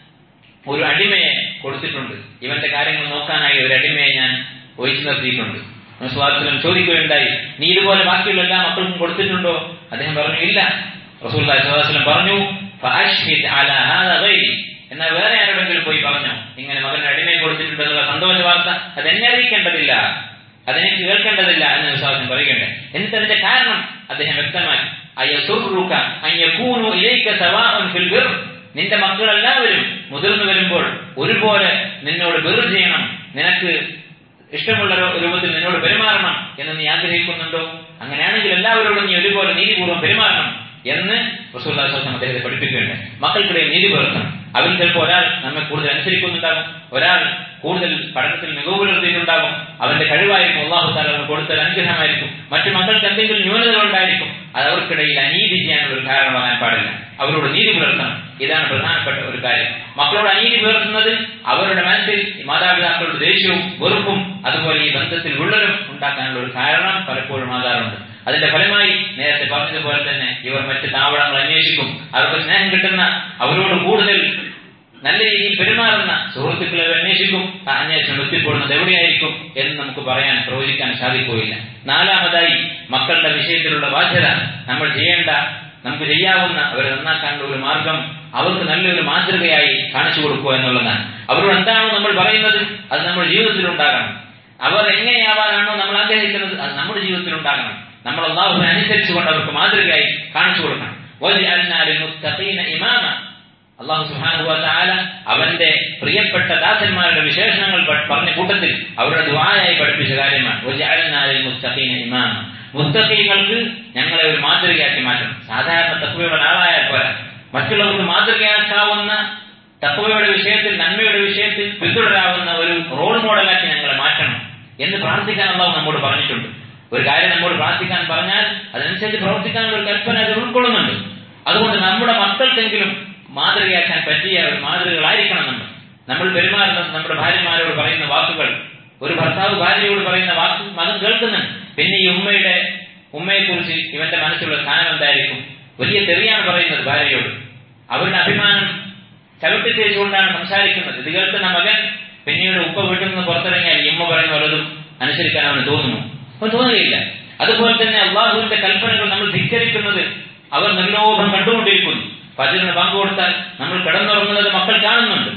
ഒരു അടിമയെ കൊടുത്തിട്ടുണ്ട് ഇവന്റെ കാര്യങ്ങൾ നോക്കാനായി ഒരു അടിമയെ ഞാൻ ഒഴിച്ചു നിർത്തിയിട്ടുണ്ട് സ്വാതന്ത്ര്യം ചോദിക്കുകയുണ്ടായി നീ ഇതുപോലെ ബാക്കിയുള്ള എല്ലാ മക്കൾക്കും കൊടുത്തിട്ടുണ്ടോ അദ്ദേഹം പറഞ്ഞു ഇല്ല റസൂൽ സ്വലാസ്ലം പറഞ്ഞു ഫഅഷ്ഹിദ് അലാ ഹാദാ ഗൈരി എന്നാൽ വേറെ ആരോടെങ്കിലും പോയി പറഞ്ഞു ഇങ്ങനെ മകന് അടിമയെ കൊടുത്തിട്ടുണ്ടെന്നുള്ള സന്തോഷ വാർത്ത അത് എന്നെ അറിയിക്കേണ്ടതില്ല അതെനിക്ക് കേൾക്കേണ്ടതില്ല എന്ന് വിശ്വാസം പറയുകയുണ്ട് എന്നിട്ട് അതിന്റെ കാരണം അദ്ദേഹം വ്യക്തമാക്കി അയ്യൂറുക്ക അയ്യൂനു ഇലൈക്ക സവാഉൻ ഫിൽ ബിർ നിന്റെ മക്കളെല്ലാവരും മുതിർന്നു വരുമ്പോൾ ഒരുപോലെ നിന്നോട് ബിർ ചെയ്യണം നിനക്ക് ഇഷ്ടമുള്ള രൂപത്തിൽ നിന്നോട് പെരുമാറണം എന്ന് നീ ആഗ്രഹിക്കുന്നുണ്ടോ അങ്ങനെയാണെങ്കിൽ എല്ലാവരോടും നീ ഒരുപോലെ നീതിപൂർവ്വം പെരുമാറണം എന്ന് റസൂല്ലാസ്വാസം അദ്ദേഹത്തെ പഠിപ്പിക്കുകയുണ്ട് മക്കൾക്കിടയിൽ നീതി പുലർത്തണം അവരിൽ ചിലപ്പോൾ ഒരാൾ നമ്മെ കൂടുതൽ അനുസരിക്കുന്നുണ്ടാകും ഒരാൾ കൂടുതൽ പഠനത്തിൽ മികവ് പുലർത്തിയിട്ടുണ്ടാകും അവന്റെ കഴിവായിരിക്കും അള്ളാഹു താല അവന് കൊടുത്ത ഒരു അനുഗ്രഹമായിരിക്കും മറ്റു മക്കൾക്ക് എന്തെങ്കിലും ന്യൂനതകൾ ഉണ്ടായിരിക്കും അത് അവർക്കിടയിൽ അനീതി ചെയ്യാനുള്ള ഒരു കാരണമാകാൻ പാടില്ല അവരോട് നീതി പുലർത്തണം ഇതാണ് പ്രധാനപ്പെട്ട ഒരു കാര്യം മക്കളോട് അനീതി പുലർത്തുന്നത് അവരുടെ മനസ്സിൽ മാതാപിതാക്കളുടെ ദേഷ്യവും വെറുപ്പും അതുപോലെ ഈ ബന്ധത്തിൽ വിള്ളലും ഉണ്ടാക്കാനുള്ള ഒരു കാരണം പലപ്പോഴും ആകാറുണ്ട് അതിന്റെ ഫലമായി നേരത്തെ പറഞ്ഞതുപോലെ തന്നെ ഇവർ മറ്റ് താവളങ്ങൾ അന്വേഷിക്കും അവർക്ക് സ്നേഹം കിട്ടുന്ന അവരോട് കൂടുതൽ നല്ല രീതിയിൽ പെരുമാറുന്ന സുഹൃത്തുക്കളെ അന്വേഷിക്കും ആ അന്വേഷണം എത്തിപ്പെടുന്നത് എവിടെയായിരിക്കും എന്ന് നമുക്ക് പറയാൻ പ്രവചിക്കാൻ സാധിക്കുകയില്ല നാലാമതായി മക്കളുടെ വിഷയത്തിലുള്ള ബാധ്യത നമ്മൾ ചെയ്യേണ്ട നമുക്ക് ചെയ്യാവുന്ന അവരെ നന്നാക്കാനുള്ള ഒരു മാർഗം അവർക്ക് നല്ലൊരു മാതൃകയായി കാണിച്ചു കൊടുക്കുക എന്നുള്ളതാണ് അവരോട് എന്താണോ നമ്മൾ പറയുന്നത് അത് നമ്മുടെ ജീവിതത്തിൽ ഉണ്ടാകണം അവർ എങ്ങനെയാവാനാണോ നമ്മൾ ആഗ്രഹിക്കുന്നത് അത് നമ്മുടെ ജീവിതത്തിൽ ഉണ്ടാകണം നമ്മൾ അള്ളാഹുവിനെ അനുസരിച്ചുകൊണ്ട് അവർക്ക് മാതൃകയായി കാണിച്ചു കൊടുക്കണം ഇമാമ അള്ളാഹു സുഹാനുഭവത്താല അവന്റെ പ്രിയപ്പെട്ട ദാസന്മാരുടെ വിശേഷണങ്ങൾ പറഞ്ഞ കൂട്ടത്തിൽ അവരുടെ ദുആയായി പഠിപ്പിച്ച കാര്യമാണ് ഇമാമ മുസ്തഖീങ്ങൾക്ക് ഞങ്ങളെ ഒരു മാതൃകയാക്കി മാറ്റണം സാധാരണ തത്വയുടെ ആളായാൽ പോരാ മറ്റുള്ളവർക്ക് മാതൃകയാക്കാവുന്ന തത്വയുടെ വിഷയത്തിൽ നന്മയുടെ വിഷയത്തിൽ പിന്തുടരാവുന്ന ഒരു റോൾ മോഡലാക്കി ഞങ്ങളെ മാറ്റണം എന്ന് പ്രാർത്ഥിക്കാൻ അള്ളാഹു നമ്മോട് പറഞ്ഞിട്ടുണ്ട് ഒരു കാര്യം നമ്മോട് പ്രാർത്ഥിക്കാൻ പറഞ്ഞാൽ അതനുസരിച്ച് പ്രവർത്തിക്കാനുള്ള ഒരു കൽപ്പന അത് ഉൾക്കൊള്ളുന്നുണ്ട് അതുകൊണ്ട് നമ്മുടെ മക്കൾക്കെങ്കിലും മാതൃകയാക്കാൻ പറ്റിയ ഒരു മാതൃകകളായിരിക്കണം നമ്മൾ നമ്മൾ പെരുമാറുന്നത് നമ്മുടെ ഭാര്യമാരോട് പറയുന്ന വാക്കുകൾ ഒരു ഭർത്താവ് ഭാര്യയോട് പറയുന്ന വാക്ക് മകൻ കേൾക്കുന്നുണ്ട് പിന്നെ ഈ ഉമ്മയുടെ ഉമ്മയെ കുറിച്ച് ഇവന്റെ മനസ്സിലുള്ള സ്ഥാനം എന്തായിരിക്കും വലിയ തെറിയാണ് പറയുന്നത് ഭാര്യയോട് അവരുടെ അഭിമാനം ചവിട്ടി തേച്ചുകൊണ്ടാണ് സംസാരിക്കുന്നത് ഇത് കേൾക്കുന്ന മകൻ പിന്നീട് ഉപ്പ വീട്ടിൽ നിന്ന് പുറത്തിറങ്ങിയാൽ ഈ ഉമ്മ പറയുന്ന വല്ലതും അനുസരിക്കാൻ അവന് തോന്നുന്നു അവൻ തോന്നുകയില്ല അതുപോലെ തന്നെ അള്ളാഹുവിന്റെ കൽപ്പനകൾ നമ്മൾ ധിക്കരിക്കുന്നത് അവർ നിർലോഭം കണ്ടുകൊണ്ടിരിക്കുന്നു പതിന് പങ്കു കൊടുത്താൽ നമ്മൾ കിടന്നുറങ്ങുന്നത് മക്കൾ കാണുന്നുണ്ട്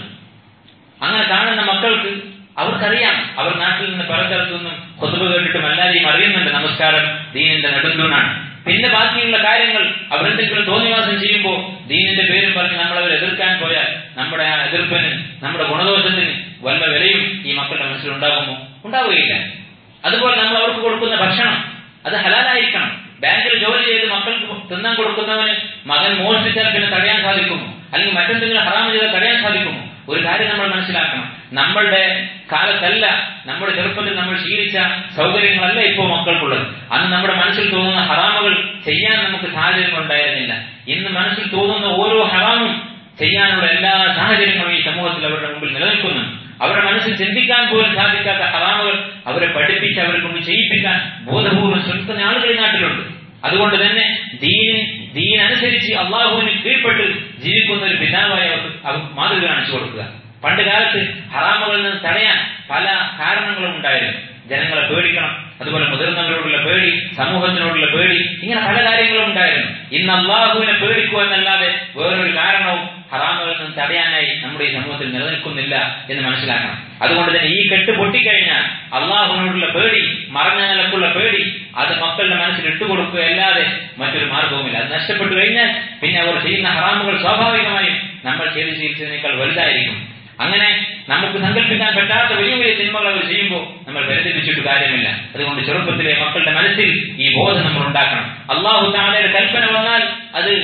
അങ്ങനെ കാണുന്ന മക്കൾക്ക് അവർക്കറിയാം അവർ നാട്ടിൽ നിന്ന് പല സ്ഥലത്തു നിന്നും കൊതുക് കേട്ടിട്ടും എല്ലാവരെയും അറിയുന്നുണ്ട് നമസ്കാരം ദീനിന്റെ നെടുന്തൂണാണ് പിന്നെ ബാക്കിയുള്ള കാര്യങ്ങൾ അവരെന്തെങ്കിലും തോന്നിവാസം ചെയ്യുമ്പോൾ ദീനിന്റെ പേരും പറഞ്ഞ് നമ്മൾ അവർ എതിർക്കാൻ പോയാൽ നമ്മുടെ ആ എതിർപ്പിന് നമ്മുടെ ഗുണദോഷത്തിന് വല്ല വിലയും ഈ മക്കളുടെ മനസ്സിൽ ഉണ്ടാകുമോ ഉണ്ടാവുകയില്ല അതുപോലെ നമ്മൾ അവർക്ക് കൊടുക്കുന്ന ഭക്ഷണം അത് ഹലാലായിരിക്കണം ബാങ്കിൽ ജോലി ചെയ്ത് മക്കൾക്ക് തിന്നാൻ കൊടുക്കുന്നവന് മകൻ മോഷ്ടിച്ചാൽ പിന്നെ തടയാൻ സാധിക്കുമോ അല്ലെങ്കിൽ മറ്റെന്തെങ്കിലും ഹറാമ് ചെയ്താൽ തടയാൻ സാധിക്കുമോ ഒരു കാര്യം നമ്മൾ മനസ്സിലാക്കണം നമ്മളുടെ കാലത്തല്ല നമ്മുടെ ചെറുപ്പത്തിൽ നമ്മൾ ശീലിച്ച സൗകര്യങ്ങളല്ല ഇപ്പോൾ മക്കൾക്കുള്ളത് അന്ന് നമ്മുടെ മനസ്സിൽ തോന്നുന്ന ഹറാമുകൾ ചെയ്യാൻ നമുക്ക് സാഹചര്യങ്ങൾ ഉണ്ടായിരുന്നില്ല ഇന്ന് മനസ്സിൽ തോന്നുന്ന ഓരോ ഹറാമും ചെയ്യാനുള്ള എല്ലാ സാഹചര്യങ്ങളും ഈ സമൂഹത്തിൽ അവരുടെ മുമ്പിൽ നിലനിൽക്കുന്നുണ്ട് അവരുടെ മനസ്സിൽ ചിന്തിക്കാൻ പോലും സാധിക്കാത്ത ഹറാമുകൾ അവരെ പഠിപ്പിച്ച് അവരെ കൊണ്ട് ചെയ്യിപ്പിക്കാൻ ബോധപൂർവ്വം ശ്രമിക്കുന്ന ആളുകൾ ഈ നാട്ടിലുണ്ട് അതുകൊണ്ട് തന്നെ ദീന് ദീനനുസരിച്ച് അള്ളാഹുവിന് കീഴ്പ്പെട്ട് ജീവിക്കുന്ന ഒരു പിതാവായി അവർക്ക് അവർ മാതൃക കാണിച്ചു കൊടുക്കുക പണ്ട് കാലത്ത് ഹറാമുകളിൽ നിന്ന് തടയാൻ പല കാരണങ്ങളും ഉണ്ടായിരുന്നു ജനങ്ങളെ പേടിക്കണം അതുപോലെ മുതിർന്നവരോടുള്ള പേടി സമൂഹത്തിനോടുള്ള പേടി ഇങ്ങനെ പല കാര്യങ്ങളും ഉണ്ടായിരുന്നു ഇന്ന് അള്ളാഹുവിനെ പേടിക്കുക എന്നല്ലാതെ വേറൊരു കാരണവും ഹറാമുകളിൽ നിന്ന് തടയാനായി നമ്മുടെ ഈ സമൂഹത്തിൽ നിലനിൽക്കുന്നില്ല എന്ന് മനസ്സിലാക്കണം അതുകൊണ്ട് തന്നെ ഈ കെട്ട് പൊട്ടിക്കഴിഞ്ഞാൽ അള്ളാഹുവിനോടുള്ള പേടി മറഞ്ഞ നിലക്കുള്ള പേടി അത് മക്കളുടെ മനസ്സിൽ ഇട്ടുകൊടുക്കുകയല്ലാതെ മറ്റൊരു മാർഗവുമില്ല അത് നഷ്ടപ്പെട്ടു കഴിഞ്ഞാൽ പിന്നെ അവർ ചെയ്യുന്ന ഹറാമുകൾ സ്വാഭാവികമായും നമ്മൾ ചെയ്ത് ശീലിച്ചതിനേക്കാൾ വലുതായിരിക്കും അങ്ങനെ നമുക്ക് സങ്കല്പിക്കാൻ പറ്റാത്ത വലിയ വലിയ തിന്മകൾ അവർ ചെയ്യുമ്പോൾ നമ്മൾ പരിതപിച്ചിട്ട് കാര്യമില്ല അതുകൊണ്ട് ചെറുപ്പത്തിലെ മക്കളുടെ മനസ്സിൽ ഈ ബോധം നമ്മൾ ഉണ്ടാക്കണം അള്ളാഹു താലയുടെ കൽപ്പന വന്നാൽ അത്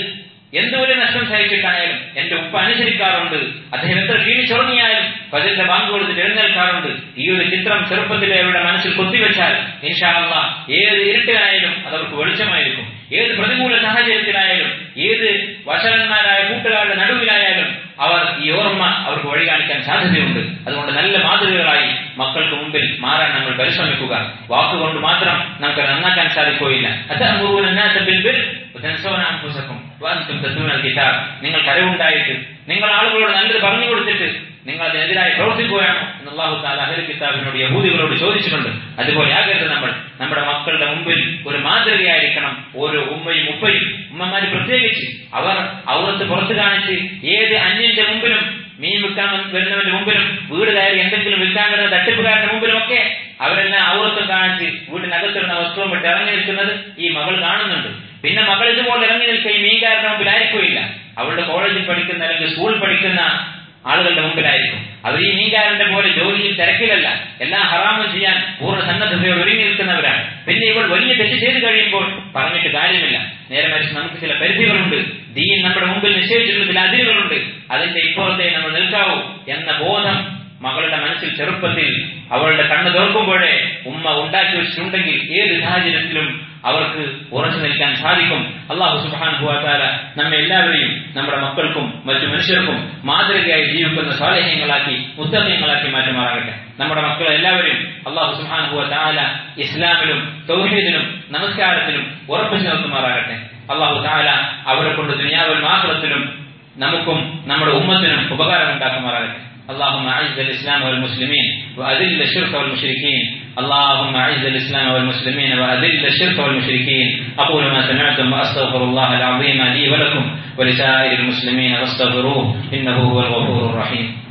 എന്ത് ഒരു നഷ്ടം സഹിച്ചിട്ടായാലും എന്റെ ഉപ്പ അനുസരിക്കാറുണ്ട് അദ്ദേഹം എത്ര ക്ഷീണിച്ചുറങ്ങിയാലും പതിന്റെ ബാങ്ക് കൊടുത്തിട്ട് എഴുന്നേൽക്കാറുണ്ട് ഈ ഒരു ചിത്രം ചെറുപ്പത്തിലെ അവരുടെ മനസ്സിൽ കൊത്തിവെച്ചാൽ ഇൻഷാല്ല ഏത് ഇരുട്ടിലായാലും അത് അവർക്ക് വെളിച്ചമായിരിക്കും ഏത് പ്രതികൂല സാഹചര്യത്തിലായാലും ഏത് വശരന്മാരായ കൂട്ടുകാരുടെ നടുവിലായാലും അവർ ഈ ഓർമ്മ അവർക്ക് വഴി കാണിക്കാൻ സാധ്യതയുണ്ട് അതുകൊണ്ട് നല്ല മാതൃകകളായി മക്കൾക്ക് മുമ്പിൽ മാറാൻ നമ്മൾ പരിശ്രമിക്കുക വാക്കുകൊണ്ട് മാത്രം നമുക്ക് നന്നാക്കാൻ സാധിക്കുകയില്ല നിങ്ങൾ കരവുണ്ടായിട്ട് നിങ്ങൾ ആളുകളോട് നല്ലത് പറഞ്ഞു കൊടുത്തിട്ട് നിങ്ങൾ അതിനെതിരായി പ്രവർത്തിക്കുകയാണോ എന്ന് അള്ളാഹു താല അഹൽ കിതാബിനോട് യഹൂദികളോട് ചോദിച്ചിട്ടുണ്ട് അതുപോലെ ആകരുത് നമ്മൾ നമ്മുടെ മക്കളുടെ മുമ്പിൽ ഒരു മാതൃകയായിരിക്കണം ഓരോ ഉമ്മയും ഉപ്പയും ഉമ്മമാര് പ്രത്യേകിച്ച് അവർ ഔറത്ത് പുറത്തു കാണിച്ച് ഏത് അന്യന്റെ മുമ്പിലും മീൻ വിൽക്കാൻ വരുന്നവന്റെ മുമ്പിലും വീട് കയറി എന്തെങ്കിലും വിൽക്കാൻ വരുന്ന തട്ടിപ്പുകാരന്റെ മുമ്പിലും ഒക്കെ അവരെല്ലാം ഔറത്തും കാണിച്ച് വീട്ടിനകത്തിരുന്ന വസ്തുവും വിട്ട് ഇറങ്ങി നിൽക്കുന്നത് ഈ മകൾ കാണുന്നുണ്ട് പിന്നെ മകൾ ഇതുപോലെ ഇറങ്ങി നിൽക്കുക ഈ മീൻകാരന്റെ മുമ്പിൽ ആയിരിക്കില്ല അവളുടെ കോളേജിൽ പഠിക്കുന്ന അല്ലെങ്കിൽ സ്കൂളിൽ പഠിക്കുന്ന ആളുകളുടെ മുമ്പിലായിരിക്കും അവർ ഈ മീൻകാരന്റെ പോലെ ജോലിയിൽ തിരക്കിലല്ല എല്ലാം ഹറാമം ചെയ്യാൻ പൂർണ്ണ സന്നദ്ധതയോട് ഒരുങ്ങി നിൽക്കുന്നവരാണ് പിന്നെ ഇവൾ വലിയ തെറ്റ് ചെയ്ത് കഴിയുമ്പോൾ പറഞ്ഞിട്ട് കാര്യമില്ല നേരെ മറിച്ച് നമുക്ക് ചില പരിധികളുണ്ട് ദീൻ നമ്മുടെ മുമ്പിൽ നിശ്ചയിച്ചിട്ടുള്ള ചില അതിരുകളുണ്ട് അതിന്റെ ഇപ്പുറത്തെ നമ്മൾ നിൽക്കാവൂ എന്ന ബോധം മകളുടെ മനസ്സിൽ ചെറുപ്പത്തിൽ അവളുടെ കണ്ണ് തുറക്കുമ്പോഴേ ഉമ്മ ഉണ്ടാക്കി വെച്ചിട്ടുണ്ടെങ്കിൽ ഏത് സാഹചര്യത്തിലും അവർക്ക് ഉറച്ചു നിൽക്കാൻ സാധിക്കും അള്ളാഹു സുബാനുഭവത്താല നമ്മെ എല്ലാവരെയും നമ്മുടെ മക്കൾക്കും മറ്റു മനുഷ്യർക്കും മാതൃകയായി ജീവിക്കുന്ന സ്വാലഹ്യങ്ങളാക്കി ഉത്തമയങ്ങളാക്കി മാറ്റുമാറാകട്ടെ നമ്മുടെ മക്കളെ എല്ലാവരെയും അള്ളാഹു സുബാനുഭവത്താല ഇസ്ലാമിലും തൗഹീദിലും നമസ്കാരത്തിലും ഉറപ്പിച്ചു നിർത്തുമാറാകട്ടെ അള്ളാഹു താല അവരെ കൊണ്ട് ദുനിയാവിലും ആഹ്ലത്തിലും നമുക്കും നമ്മുടെ ഉമ്മത്തിനും ഉപകാരം ഉണ്ടാക്കുമാറാകട്ടെ اللهم اعز الاسلام والمسلمين واذل الشرك والمشركين اللهم اعز الاسلام والمسلمين واذل الشرك والمشركين اقول ما سمعتم واستغفر الله العظيم لي ولكم ولسائر المسلمين فاستغفروه انه هو الغفور الرحيم